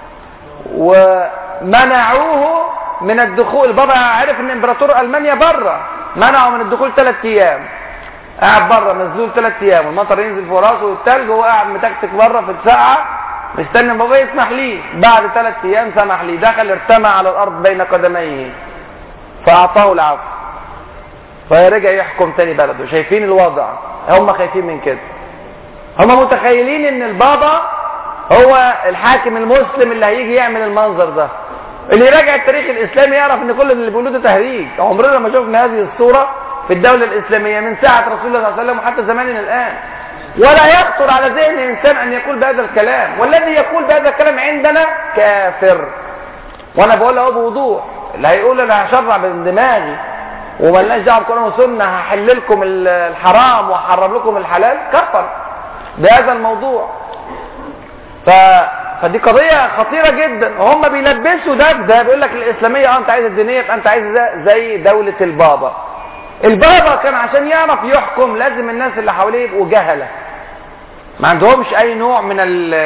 ومنعوه من الدخول البابا عرف ان امبراطور المانيا بره منعه من الدخول ثلاث ايام قاعد بره مزلول ثلاث ايام والمطر ينزل في راسه والثلج وهو قاعد متكتك بره في الساعه مستني بابا يسمح ليه بعد ثلاث ايام سمح ليه دخل ارتمى على الارض بين قدميه فاعطاه العفو فرجع يحكم تاني بلده شايفين الوضع هم خايفين من كده هم متخيلين ان البابا هو الحاكم المسلم اللي هيجي يعمل المنظر ده اللي يراجع التاريخ الاسلامي يعرف ان كل اللي بيقولوه ده تهريج عمرنا ما شفنا هذه الصوره في الدوله الاسلاميه من ساعه رسول الله صلى الله عليه وسلم وحتى زماننا الان ولا يخطر على ذهن انسان ان يقول بهذا الكلام والذي يقول بهذا الكلام عندنا كافر وانا بقول له بوضوح اللي هيقول انا هشرع من دماغي وملناش دعوه بقران وسنه هحل لكم الحرام واحرم لكم الحلال كفر بهذا الموضوع ف... فدي قضية خطيرة جدا وهم بيلبسوا ده ده بيقول لك الإسلامية اه أنت عايز الدينية يبقى أنت عايز ده زي دولة البابا البابا كان عشان يعرف يحكم لازم الناس اللي حواليه يبقوا جهلة ما عندهمش أي نوع من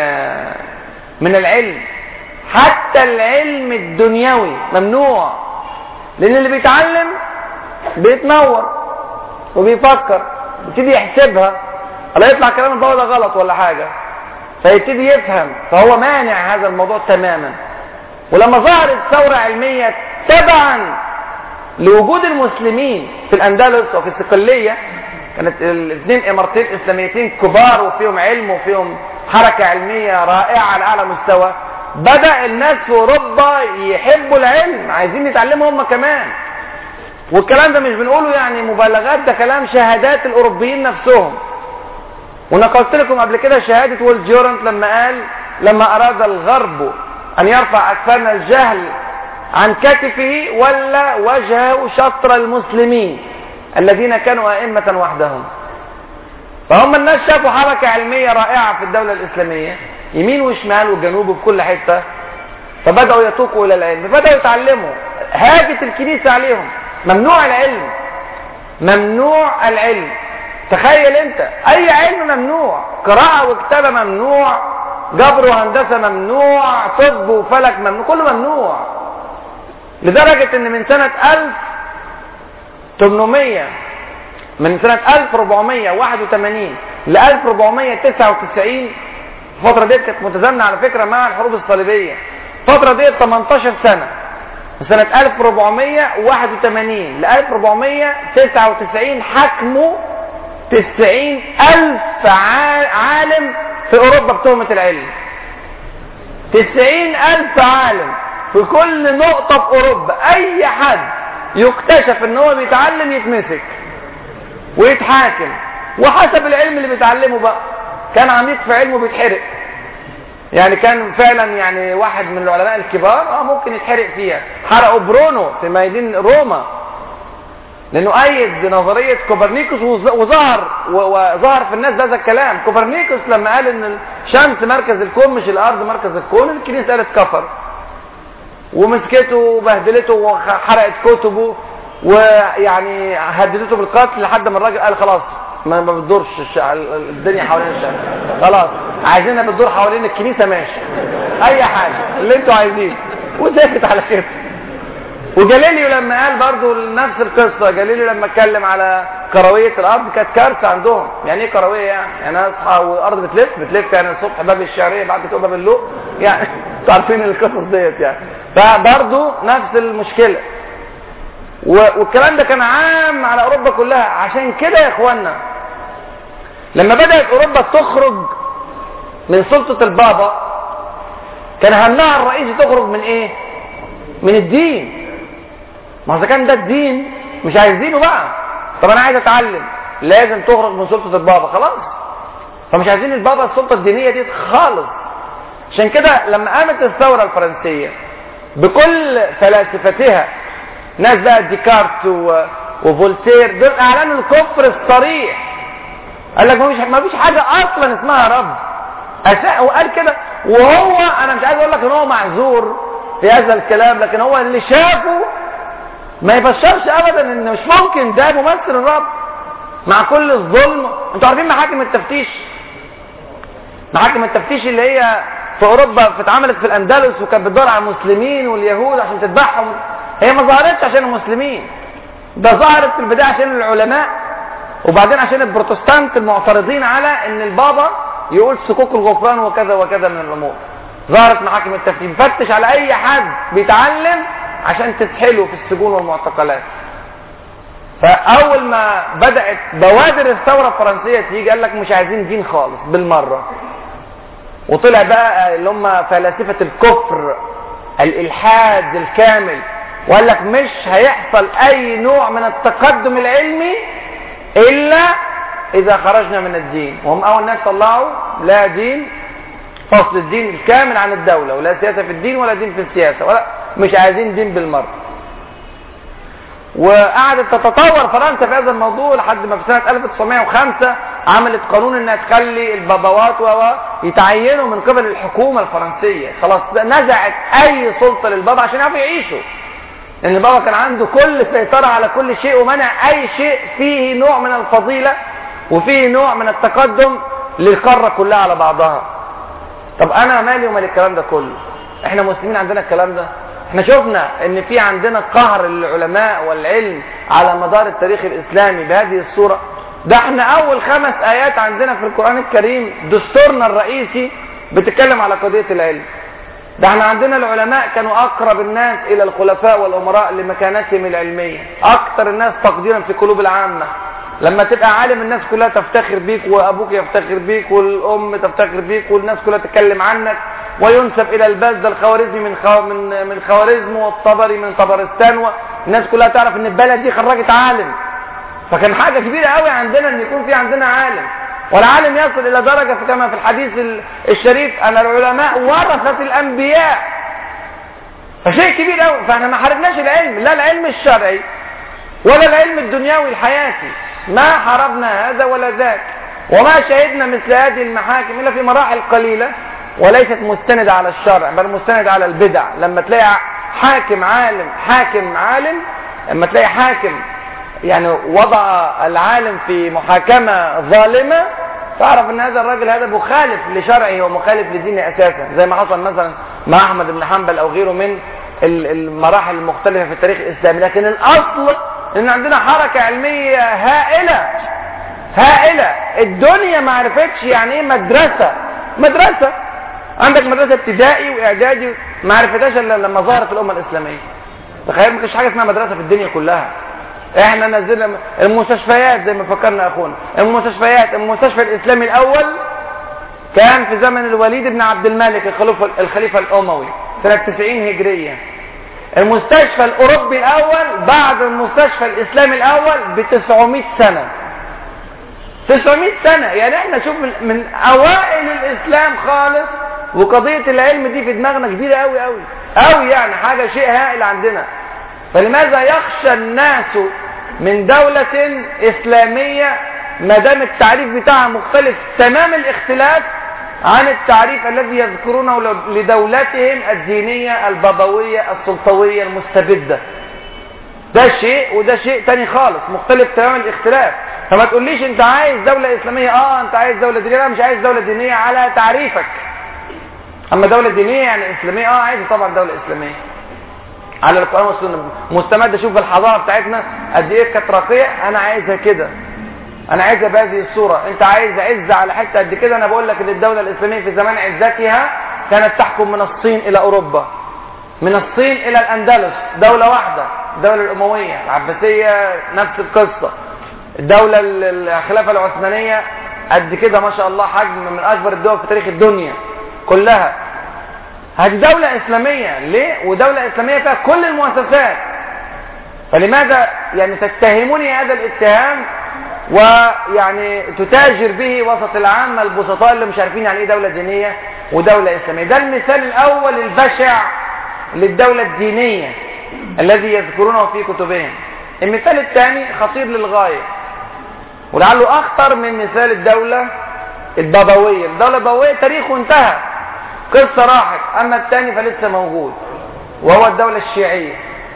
من العلم حتى العلم الدنيوي ممنوع لأن اللي بيتعلم بيتنور وبيفكر يبتدي يحسبها ولا يطلع كلام البابا ده غلط ولا حاجة فيبتدي يفهم فهو مانع هذا الموضوع تماما ولما ظهرت ثورة علمية تبعا لوجود المسلمين في الأندلس وفي الصقلية كانت الاثنين امارتين اسلاميتين كبار وفيهم علم وفيهم حركة علمية رائعة على أعلى مستوى بدأ الناس في أوروبا يحبوا العلم عايزين يتعلموا هم كمان والكلام ده مش بنقوله يعني مبالغات ده كلام شهادات الأوروبيين نفسهم ونقلت لكم قبل كده شهادة ويل جورنت لما قال لما أراد الغرب أن يرفع أكفان الجهل عن كتفه ولا وجهه شطر المسلمين الذين كانوا أئمة وحدهم فهم الناس شافوا حركة علمية رائعة في الدولة الإسلامية يمين وشمال وجنوب وفي كل حتة فبدأوا يتوقوا إلى العلم بدأوا يتعلموا هاجت الكنيسة عليهم ممنوع العلم ممنوع العلم تخيل انت اي علم ممنوع قراءة وكتابة ممنوع جبر وهندسة ممنوع طب وفلك ممنوع كله ممنوع لدرجة ان من سنة 1800 من سنة 1481 ل 1499 الفترة دي كانت متزامنة على فكرة مع الحروب الصليبية الفترة دي 18 سنة من سنة 1481 ل 1499 حكموا تسعين ألف عالم في أوروبا بتهمة العلم تسعين ألف عالم في كل نقطة في أوروبا أي حد يكتشف ان هو بيتعلم يتمسك ويتحاكم وحسب العلم اللي بيتعلمه بقى كان عميق في علمه بيتحرق يعني كان فعلا يعني واحد من العلماء الكبار اه ممكن يتحرق فيها حرقوا برونو في ميادين روما لانه ايد نظريه كوبرنيكوس وظهر وظهر في الناس هذا الكلام كوبرنيكوس لما قال ان الشمس مركز الكون مش الارض مركز الكون الكنيسه قالت كفر ومسكته وبهدلته وحرقت كتبه ويعني هددته بالقتل لحد ما الراجل قال خلاص ما بتدورش الدنيا حوالين الشمس خلاص عايزينها بتدور حوالين الكنيسه ماشي اي حاجه اللي انتوا عايزينه وسكت على كده وجاليليو لما قال برضو نفس القصة جاليليو لما اتكلم على كروية الأرض كانت كارثة عندهم يعني ايه كروية يعني؟ يعني أنا أصحى والأرض بتلف بتلف يعني الصبح باب الشعرية بعد كده باب اللوق يعني انتوا عارفين القصص ديت يعني فبرضو نفس المشكلة والكلام ده كان عام على أوروبا كلها عشان كده يا إخوانا لما بدأت أوروبا تخرج من سلطة البابا كان همها الرئيسي تخرج من إيه؟ من الدين ما اذا كان ده الدين مش عايزينه بقى طب انا عايز اتعلم لازم تخرج من سلطه البابا خلاص فمش عايزين البابا السلطه الدينيه دي خالص عشان كده لما قامت الثوره الفرنسيه بكل فلاسفتها ناس بقى ديكارت وفولتير دول اعلنوا الكفر الصريح قال لك ما فيش حاجه اصلا اسمها رب وقال كده وهو انا مش عايز اقول لك ان هو معذور في هذا الكلام لكن هو اللي شافه ما يبشرش ابدا ان مش ممكن ده ممثل الرب مع كل الظلم انتوا عارفين محاكم التفتيش محاكم التفتيش اللي هي في اوروبا اتعملت في الاندلس وكانت بتدور على المسلمين واليهود عشان تذبحهم هي ما ظهرتش عشان المسلمين ده ظهرت في البدايه عشان العلماء وبعدين عشان البروتستانت المعترضين على ان البابا يقول سكوك الغفران وكذا وكذا من الامور ظهرت محاكم التفتيش فتش على اي حد بيتعلم عشان تسحله في السجون والمعتقلات فاول ما بدات بوادر الثوره الفرنسيه تيجي قال لك مش عايزين دين خالص بالمره وطلع بقى اللي هم فلاسفه الكفر الالحاد الكامل وقال لك مش هيحصل اي نوع من التقدم العلمي الا اذا خرجنا من الدين وهم اول ناس طلعوا لا دين فصل الدين الكامل عن الدوله ولا سياسه في الدين ولا دين في السياسه ولا مش عايزين دين بالمرة وقعدت تتطور فرنسا في هذا الموضوع لحد ما في سنة 1905 عملت قانون انها تخلي البابوات يتعينوا من قبل الحكومة الفرنسية خلاص نزعت اي سلطة للبابا عشان يعرفوا يعيشوا لان البابا كان عنده كل سيطرة على كل شيء ومنع اي شيء فيه نوع من الفضيلة وفيه نوع من التقدم للقارة كلها على بعضها طب انا مالي ومال الكلام ده كله احنا مسلمين عندنا الكلام ده احنا شفنا ان في عندنا قهر للعلماء والعلم على مدار التاريخ الاسلامي بهذه الصورة ده احنا اول خمس ايات عندنا في القرآن الكريم دستورنا الرئيسي بتتكلم على قضية العلم ده احنا عندنا العلماء كانوا اقرب الناس الى الخلفاء والامراء لمكانتهم العلمية اكثر الناس تقديرا في قلوب العامة لما تبقى عالم الناس كلها تفتخر بيك وابوك يفتخر بيك والام تفتخر بيك والناس كلها تتكلم عنك وينسب الى البلد الخوارزمي من خو... من من خوارزم والطبري من طبرستان الناس كلها تعرف ان البلد دي خرجت عالم فكان حاجه كبيره قوي عندنا ان يكون في عندنا عالم والعالم يصل الى درجه كما في الحديث الشريف ان العلماء ورثه الانبياء فشيء كبير قوي فاحنا ما حاربناش العلم لا العلم الشرعي ولا العلم الدنيوي الحياتي ما حاربنا هذا ولا ذاك وما شهدنا مثل هذه المحاكم الا في مراحل قليله وليست مستندة على الشرع بل مستند على البدع لما تلاقي حاكم عالم حاكم عالم لما تلاقي حاكم يعني وضع العالم في محاكمة ظالمة تعرف ان هذا الراجل هذا مخالف لشرعه ومخالف لدينه اساسا زي ما حصل مثلا مع احمد بن حنبل او غيره من المراحل المختلفة في التاريخ الاسلامي لكن الاصل ان عندنا حركة علمية هائلة هائلة الدنيا ما عرفتش يعني ايه مدرسة مدرسة عندك مدرسة ابتدائي واعدادي ما عرفتهاش الا لما ظهرت الامة الاسلامية تخيل ما كانش حاجة اسمها مدرسة في الدنيا كلها احنا نزلنا المستشفيات زي ما فكرنا اخونا المستشفيات المستشفى الاسلامي الاول كان في زمن الوليد بن عبد الملك الخليفة, الخليفة الاموي سنة 90 هجرية المستشفى الاوروبي الاول بعد المستشفى الاسلامي الاول ب 900 سنة 900 سنة يعني احنا شوف من, من اوائل الاسلام خالص وقضية العلم دي في دماغنا كبيرة قوي قوي قوي يعني حاجة شيء هائل عندنا فلماذا يخشى الناس من دولة إسلامية ما دام التعريف بتاعها مختلف تمام الاختلاف عن التعريف الذي يذكرونه لدولتهم الدينية البابوية السلطوية المستبدة ده شيء وده شيء تاني خالص مختلف تمام الاختلاف فما تقوليش انت عايز دولة اسلامية اه انت عايز دولة دينية لا مش عايز دولة دينية على تعريفك اما دولة دينية يعني اسلامية اه عايز طبعا دولة اسلامية على القرآن والسنة مستمدة شوف الحضارة بتاعتنا قد ايه كانت راقية انا عايزها كده انا عايزها بهذه الصورة انت عايز عزة على حتة قد كده انا بقول لك ان الدولة الاسلامية في زمان عزتها كانت تحكم من الصين الى اوروبا من الصين الى الاندلس دولة واحدة الدولة الاموية العباسية نفس القصة الدولة الخلافة العثمانية قد كده ما شاء الله حجم من اكبر الدول في تاريخ الدنيا كلها هذه دولة اسلامية ليه ودولة اسلامية فيها كل المؤسسات فلماذا يعني تتهموني هذا الاتهام ويعني تتاجر به وسط العامة البسطاء اللي مش عارفين يعني ايه دولة دينية ودولة اسلامية ده المثال الاول البشع للدولة الدينية الذي يذكرونه في كتبهم المثال الثاني خطير للغاية ولعله اخطر من مثال الدولة البابوية الدولة البابوية تاريخه انتهى قصة راحت اما الثاني فلسه موجود وهو الدولة الشيعية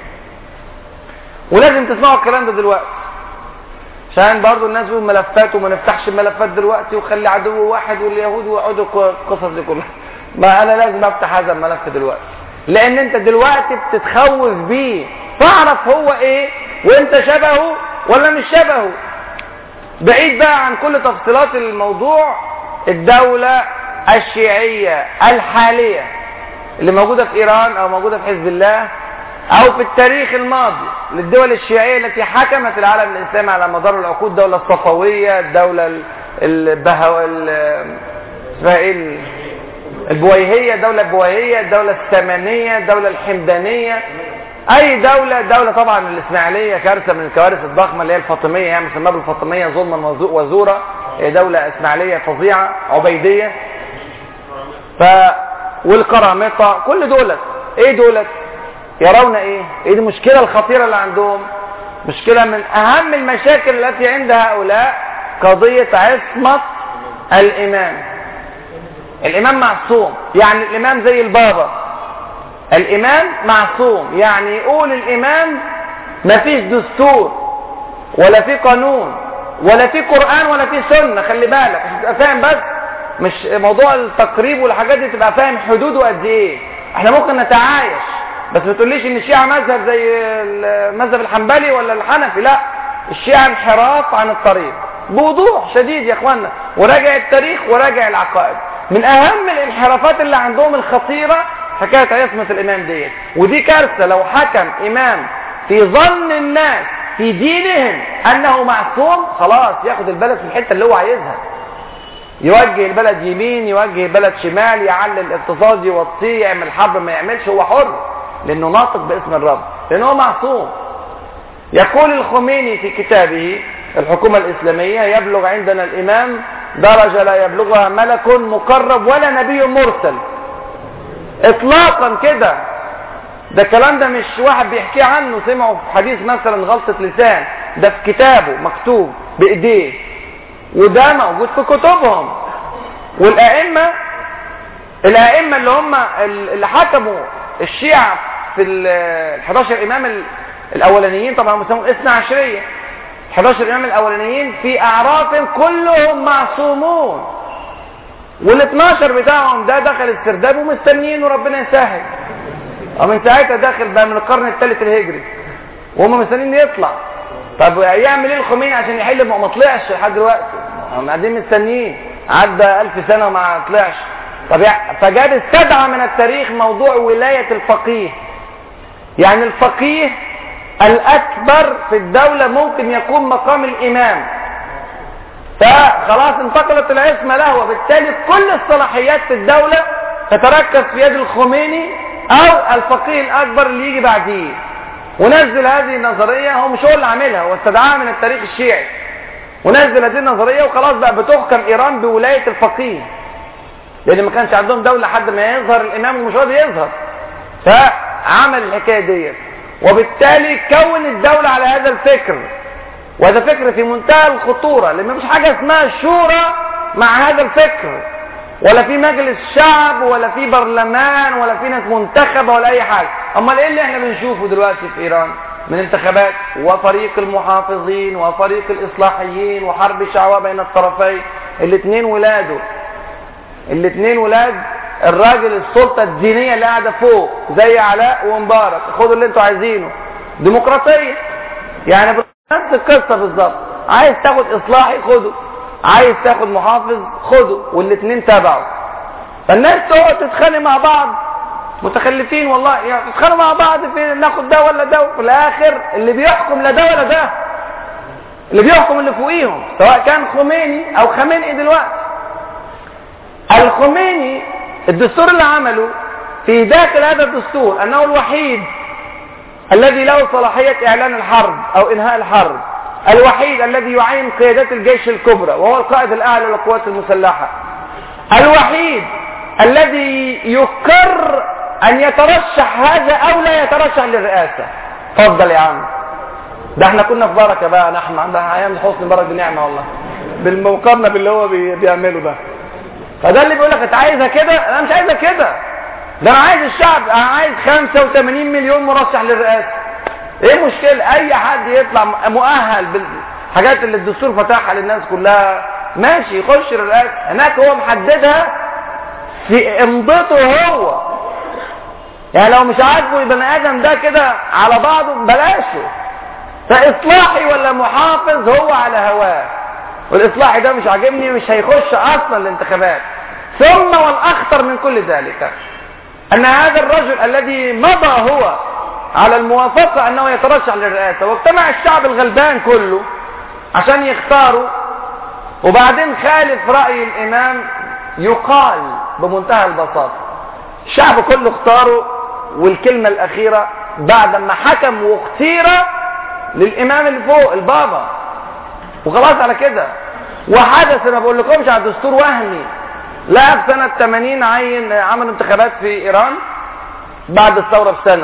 ولازم تسمعوا الكلام ده دلوقتي عشان برضه الناس بيقولوا ملفات وما نفتحش الملفات دلوقتي وخلي عدو واحد واليهود ويقعدوا القصص دي كلها ما انا لازم افتح هذا الملف دلوقتي لان انت دلوقتي بتتخوف بيه تعرف هو ايه وانت شبهه ولا مش شبهه بعيد بقى عن كل تفصيلات الموضوع الدولة الشيعية الحالية اللي موجودة في ايران او موجودة في حزب الله او في التاريخ الماضي للدول الشيعية التي حكمت العالم الاسلامي على مدار العقود الدولة الصفوية الدولة البهو اسمها ايه البويهية الدولة البويهية الدولة السامانية الدولة الحمدانية اي دولة دولة طبعا الاسماعيلية كارثة من الكوارث الضخمة اللي هي الفاطمية يعني مسماها بالفاطمية ظلما وزورا هي دولة اسماعيلية فظيعة عبيدية ف والقرامطة كل دولت ايه دولت يرون ايه ايه دي المشكلة الخطيرة اللي عندهم مشكلة من اهم المشاكل التي عند هؤلاء قضية عصمة الامام الامام معصوم يعني الامام زي البابا الامام معصوم يعني يقول الامام ما فيش دستور ولا في قانون ولا في قرآن ولا في سنة خلي بالك عشان تبقى فاهم بس مش موضوع التقريب والحاجات دي تبقى فاهم حدوده قد ايه احنا ممكن نتعايش بس ما تقوليش ان الشيعة مذهب زي المذهب الحنبلي ولا الحنفي لا الشيعة انحراف عن الطريق بوضوح شديد يا اخوانا وراجع التاريخ وراجع العقائد من اهم الانحرافات اللي عندهم الخطيرة حكاية عصمة الامام ديت ودي كارثة لو حكم امام في ظن الناس في دينهم انه معصوم خلاص ياخد البلد في الحتة اللي هو عايزها يوجه البلد يمين يوجه البلد شمال يعلي الاقتصاد يوطيه يعمل حرب ما يعملش هو حر لانه ناطق باسم الرب لانه هو معصوم يقول الخميني في كتابه الحكومة الإسلامية يبلغ عندنا الإمام درجة لا يبلغها ملك مقرب ولا نبي مرسل إطلاقا كده ده الكلام ده مش واحد بيحكي عنه سمعه في حديث مثلا غلطة لسان ده في كتابه مكتوب بإيديه وده موجود في كتبهم والأئمة الأئمة اللي هم اللي حكموا الشيعة في ال 11 إمام الأولانيين طبعا مسمون اثنى عشرية 11 إمام الأولانيين في أعراف كلهم معصومون وال 12 بتاعهم ده دخل السرداب ومستنيين وربنا يسهل ومن ساعتها داخل بقى من القرن الثالث الهجري وهم مستنيين يطلع طب يعمل ايه الخميني عشان يحل ما طلعش لحد دلوقتي هم قاعدين مستنيين عدى ألف سنة وما طلعش طب فجاب استدعى من التاريخ موضوع ولاية الفقيه يعني الفقيه الأكبر في الدولة ممكن يكون مقام الإمام فخلاص انتقلت العصمة له وبالتالي كل الصلاحيات في الدولة تتركز في يد الخميني أو الفقيه الأكبر اللي يجي بعديه ونزل هذه النظرية هو مش هو اللي عاملها هو استدعاها من التاريخ الشيعي ونزل هذه النظرية وخلاص بقى بتحكم إيران بولاية الفقيه لأن ما كانش عندهم دولة لحد ما يظهر الإمام ومش راضي يظهر فعمل الحكاية ديت وبالتالي كون الدولة على هذا الفكر وهذا فكر في منتهى الخطورة لأن مفيش حاجة اسمها شورى مع هذا الفكر ولا في مجلس شعب ولا في برلمان ولا في ناس منتخبة ولا أي حاجة أمال إيه اللي إحنا بنشوفه دلوقتي في إيران من انتخابات وفريق المحافظين وفريق الإصلاحيين وحرب شعواء بين الطرفين الاثنين ولاده الاثنين ولاد الراجل السلطة الدينية اللي قاعدة فوق زي علاء ومبارك خدوا اللي انتوا عايزينه ديمقراطية يعني نفس القصة بالظبط عايز تاخد إصلاحي خده عايز تاخد محافظ خده والاثنين تبعه فالناس تقعد تتخانق مع بعض متخلفين والله يعني تتخانقوا مع بعض في ناخد ده ولا ده وفي الاخر اللي بيحكم لا ده ولا ده اللي بيحكم اللي فوقيهم سواء كان خميني او خامنئي دلوقتي الخميني الدستور اللي عمله في داخل هذا الدستور انه الوحيد الذي له صلاحية اعلان الحرب او انهاء الحرب الوحيد الذي يعين قيادات الجيش الكبرى وهو القائد الاعلى للقوات المسلحة الوحيد الذي يقر ان يترشح هذا او لا يترشح للرئاسة اتفضل يا عم ده احنا كنا في بركة بقى نحن عندنا ايام حسن بركة بنعمة والله بالمقارنة باللي هو بيعمله ده فده اللي بيقول لك انت عايزها كده انا مش عايزها كده ده انا عايز الشعب انا عايز 85 مليون مرشح للرئاسه ايه المشكله اي حد يطلع مؤهل بالحاجات اللي الدستور فتحها للناس كلها ماشي يخش الرئاسه هناك هو محددها في امضته هو يعني لو مش عاجبه البني ادم ده كده على بعضه بلاشه فاصلاحي ولا محافظ هو على هواه والاصلاحي ده مش عاجبني مش هيخش اصلا الانتخابات ثم والاخطر من كل ذلك ان هذا الرجل الذي مضى هو على الموافقة انه يترشح للرئاسة واجتمع الشعب الغلبان كله عشان يختاروا وبعدين خالف رأي الامام يقال بمنتهى البساطة الشعب كله اختاره والكلمة الاخيرة بعد ما حكم واختير للامام اللي فوق البابا وخلاص على كده وحدث ما بقول لكمش على دستور وهمي لا في سنة 80 عين عمل انتخابات في ايران بعد الثورة بسنة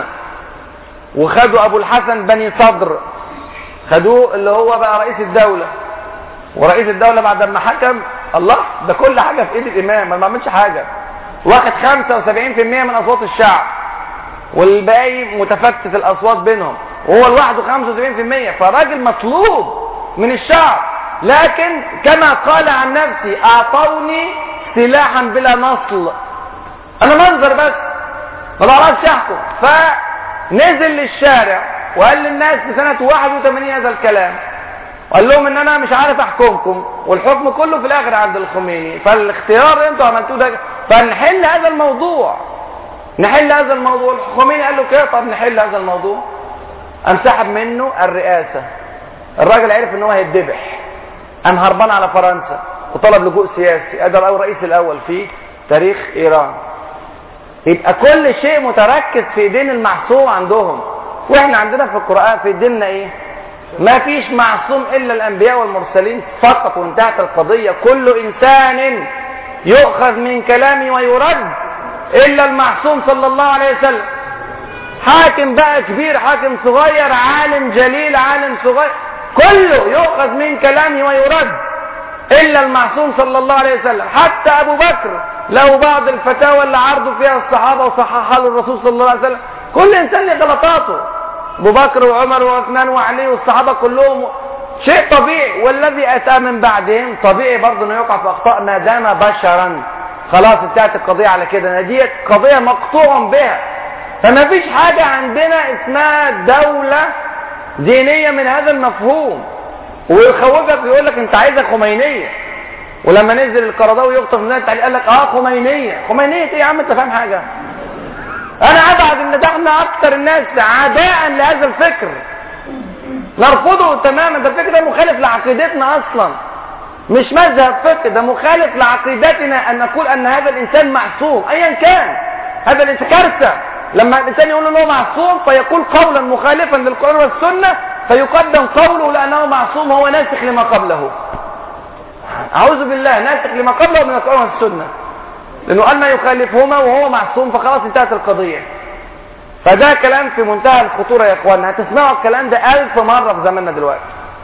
وخدوا ابو الحسن بني صدر خدوه اللي هو بقى رئيس الدولة ورئيس الدولة بعد ما حكم الله ده كل حاجة في ايد الامام ما عملش حاجة واخد 75% من اصوات الشعب والباقي متفتت الاصوات بينهم وهو لوحده 75% فراجل مطلوب من الشعب لكن كما قال عن نفسي اعطوني سلاحا بلا نصل انا منظر بس ما بعرفش احكم فنزل للشارع وقال للناس في سنة 81 هذا الكلام وقال لهم ان انا مش عارف احكمكم والحكم كله في الاخر عند الخميني فالاختيار اللي انتوا عملتوه ده فنحل هذا الموضوع نحل هذا الموضوع الخميني قال له كده طب نحل هذا الموضوع انسحب منه الرئاسة الراجل عرف ان هو هيتذبح قام هربان على فرنسا وطلب لجوء سياسي قدر او الرئيس الاول في تاريخ ايران يبقى كل شيء متركز في ايدين المعصوم عندهم واحنا عندنا في القرآن في ديننا ايه ما فيش معصوم الا الانبياء والمرسلين فقط وانتهت القضية كل انسان يؤخذ من كلامه ويرد الا المعصوم صلى الله عليه وسلم حاكم بقى كبير حاكم صغير عالم جليل عالم صغير كله يؤخذ من كلامه ويرد إلا المعصوم صلى الله عليه وسلم حتى أبو بكر له بعض الفتاوى اللي عرضوا فيها الصحابة وصححها له الرسول صلى الله عليه وسلم كل إنسان له غلطاته أبو بكر وعمر وعثمان وعلي والصحابة كلهم شيء طبيعي والذي أتى من بعدهم طبيعي برضه أنه يقع في أخطاء ما دام بشرا خلاص انتهت القضية على كده ديت قضية مقطوع بها فما فيش حاجة عندنا اسمها دولة دينية من هذا المفهوم ويخوفك ويقول لك انت عايزها خمينية ولما نزل القرضاوي يخطف الناس قال لك اه خمينية خمينية ايه يا عم انت فاهم حاجة انا ابعد ان ده احنا اكثر الناس عداء لهذا الفكر نرفضه تماما ده الفكر ده مخالف لعقيدتنا اصلا مش مذهب فقه ده مخالف لعقيدتنا ان نقول ان هذا الانسان معصوم ايا كان هذا الانسان كارثه لما الانسان يقول له معصوم فيقول قولا مخالفا للقران والسنه فيقدم قوله لانه معصوم هو ناسخ لما قبله اعوذ بالله ناسخ لما قبله من القران والسنه لانه قال ما يخالفهما وهو معصوم فخلاص انتهت القضيه فده كلام في منتهى الخطوره يا اخوانا هتسمعوا الكلام ده ألف مره في زماننا دلوقتي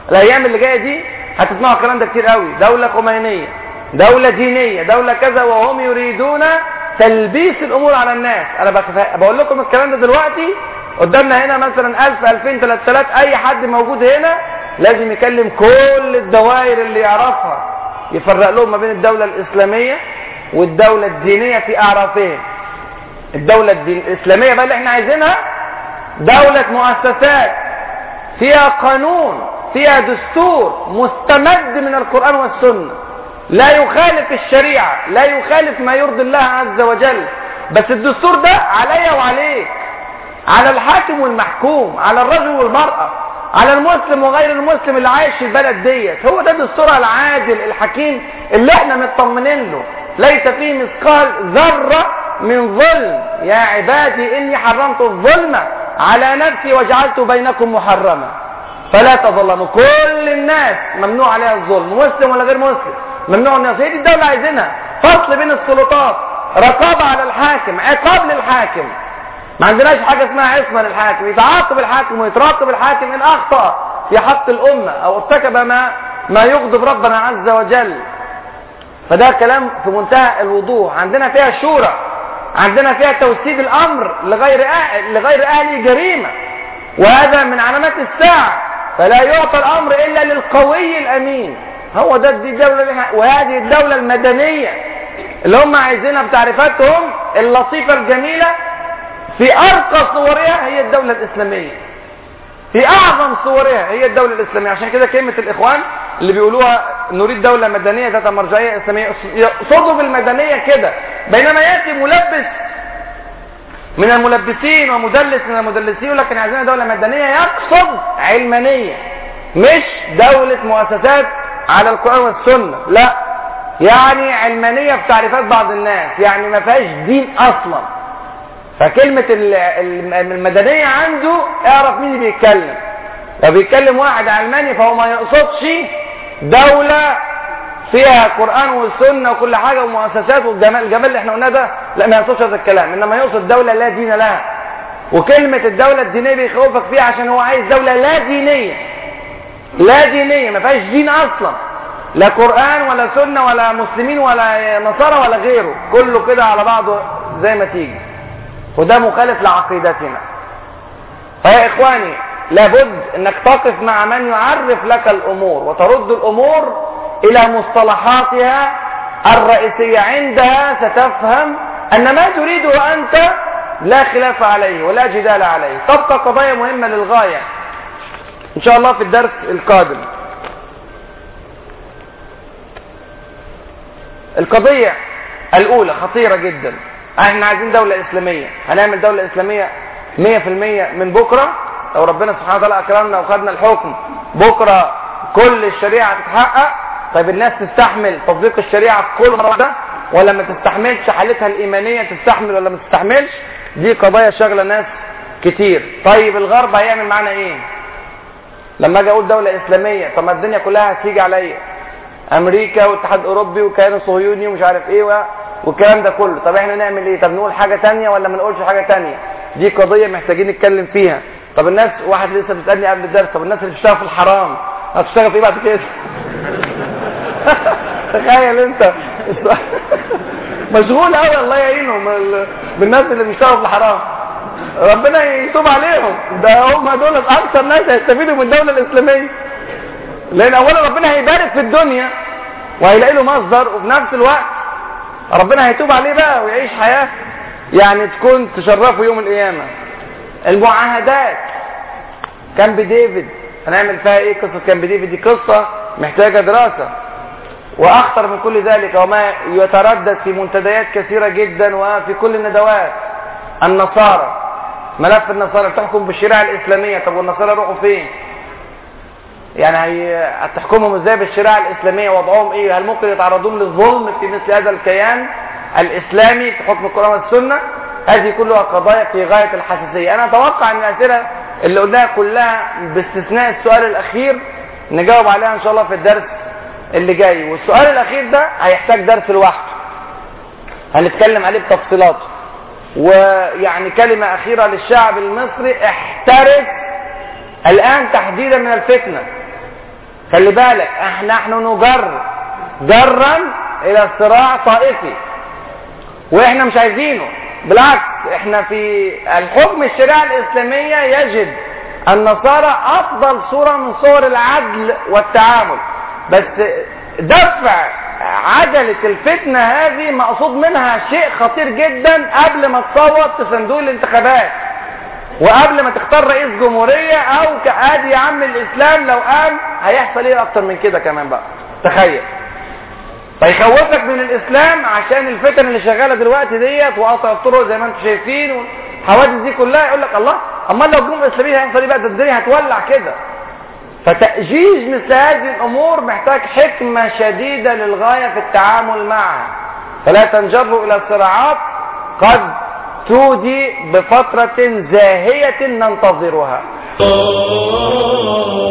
الايام اللي جايه دي هتسمعوا الكلام ده كتير قوي دوله خمينيه دوله دينيه دوله كذا وهم يريدون تلبيس الامور على الناس انا بكفا... بقول لكم الكلام ده دلوقتي قدامنا هنا مثلا 1000 2000 3000 اي حد موجود هنا لازم يكلم كل الدوائر اللي يعرفها يفرق لهم ما بين الدوله الاسلاميه والدوله الدينيه في اعرافهم الدوله الدين الاسلاميه بقى اللي احنا عايزينها دوله مؤسسات فيها قانون فيها دستور مستمد من القران والسنه لا يخالف الشريعه لا يخالف ما يرضي الله عز وجل بس الدستور ده عليا وعليك على الحاكم والمحكوم على الرجل والمراه على المسلم وغير المسلم اللي عايش في البلد ديت هو ده الدستور العادل الحكيم اللي احنا مطمنين له ليس فيه مثقال ذره من ظلم يا عبادي اني حرمت الظلم على نفسي وجعلته بينكم محرما فلا تظلموا كل الناس ممنوع عليها الظلم مسلم ولا غير مسلم ممنوع الناس هي دي الدوله عايزينها فصل بين السلطات رقابه على الحاكم عقاب للحاكم ما عندناش حاجه اسمها عصمه للحاكم يتعاقب الحاكم ويتراقب الحاكم ان اخطا في حق الامه او ارتكب ما ما يغضب ربنا عز وجل فده كلام في منتهى الوضوح عندنا فيها شورى عندنا فيها توسيد الامر لغير أهل لغير اهله جريمه وهذا من علامات الساعه فلا يعطى الامر الا للقوي الامين هو ده دي الدوله اللي وهذه الدوله المدنيه اللي هم عايزينها بتعريفاتهم اللطيفه الجميله في ارقى صورها هي الدوله الاسلاميه في اعظم صورها هي الدوله الاسلاميه عشان كده كلمه الاخوان اللي بيقولوها نريد دوله مدنيه ذات مرجعيه اسلاميه يقصدوا بالمدنيه كده بينما ياتي ملبس من الملبسين ومدلس من المدلسين يقول لك عايزين دوله مدنيه يقصد علمانيه مش دوله مؤسسات على القران والسنه لا يعني علمانيه في تعريفات بعض الناس يعني ما فيهاش دين اصلا فكلمة المدنية عنده اعرف مين اللي بيتكلم لو بيتكلم واحد علماني فهو ما يقصدش دولة فيها قرآن وسنة وكل حاجة ومؤسسات والجمال الجمال اللي احنا قلناه ده لا ما يقصدش هذا الكلام انما يقصد دولة لا دين لها وكلمة الدولة الدينية بيخوفك فيها عشان هو عايز دولة لا دينية لا دينية ما فيهاش دين اصلا لا قرآن ولا سنة ولا مسلمين ولا نصارى ولا غيره كله كده على بعضه زي ما تيجي وده مخالف لعقيدتنا فيا إخواني لابد أنك تقف مع من يعرف لك الأمور وترد الأمور إلى مصطلحاتها الرئيسية عندها ستفهم أن ما تريده أنت لا خلاف عليه ولا جدال عليه تبقى قضايا مهمة للغاية إن شاء الله في الدرس القادم القضية الأولى خطيرة جدا احنا عايزين دولة اسلامية هنعمل دولة اسلامية 100% من بكرة لو ربنا سبحانه وتعالى اكرمنا وخدنا الحكم بكرة كل الشريعة تتحقق طيب الناس تستحمل تطبيق الشريعة في كل مرة ده ولا ما تستحملش حالتها الإيمانية تستحمل ولا ما تستحملش دي قضايا شغلة ناس كتير طيب الغرب هيعمل معانا ايه لما اجي اقول دولة اسلامية طب ما الدنيا كلها هتيجي عليا امريكا والاتحاد الاوروبي وكيان صهيوني ومش عارف ايه و... والكلام ده كله طب احنا نعمل ايه طب نقول حاجة تانية ولا ما نقولش حاجة تانية دي قضية محتاجين نتكلم فيها طب الناس واحد لسه بيسالني قبل الدرس طب الناس اللي بتشتغل في الحرام هتشتغل في ايه بعد كده تخيل انت مشغول قوي الله يعينهم بالناس اللي بيشتغلوا في الحرام ربنا يتوب عليهم ده هم دول اكثر ناس هيستفيدوا من الدوله الاسلاميه لان اولا ربنا هيبارك في الدنيا وهيلاقي له مصدر وفي نفس الوقت ربنا هيتوب عليه بقى ويعيش حياه يعني تكون تشرفه يوم القيامه المعاهدات كامب ديفيد هنعمل فيها ايه قصه كامب ديفيد دي قصه محتاجه دراسه واخطر من كل ذلك وما يتردد في منتديات كثيره جدا وفي كل الندوات النصارى ملف النصارى تحكم بالشريعه الاسلاميه طب والنصارى يروحوا فين يعني هي هتحكمهم ازاي بالشريعه الاسلاميه وضعهم ايه هل ممكن يتعرضون للظلم في مثل هذا الكيان الاسلامي في حكم القران والسنه هذه كلها قضايا في غايه الحساسيه انا اتوقع ان الاسئله اللي قلناها كلها باستثناء السؤال الاخير نجاوب عليها ان شاء الله في الدرس اللي جاي والسؤال الاخير ده هيحتاج درس لوحده هنتكلم عليه بتفصيلاته ويعني كلمة أخيرة للشعب المصري احترس الآن تحديدا من الفتنة خلي بالك احنا نحن نجر جرا الى صراع طائفي واحنا مش عايزينه بالعكس احنا في الحكم الشريعة الاسلامية يجد النصارى افضل صورة من صور العدل والتعامل بس دفع عجلة الفتنة هذه مقصود منها شيء خطير جدا قبل ما تصوت في صندوق الانتخابات وقبل ما تختار رئيس جمهورية او كادي يا عم الاسلام لو قام هيحصل ايه اكتر من كده كمان بقى تخيل فيخوفك من الاسلام عشان الفتن اللي شغاله دلوقتي ديت وقطع الطرق زي ما انتم شايفين والحوادث دي كلها يقول لك الله امال لو الجمهوريه الاسلاميه هيحصل ايه بقى ده الدنيا هتولع كده فتأجيج مثل هذه الامور محتاج حكمه شديده للغايه في التعامل معها فلا تنجروا الى صراعات قد تودي بفتره زاهيه ننتظرها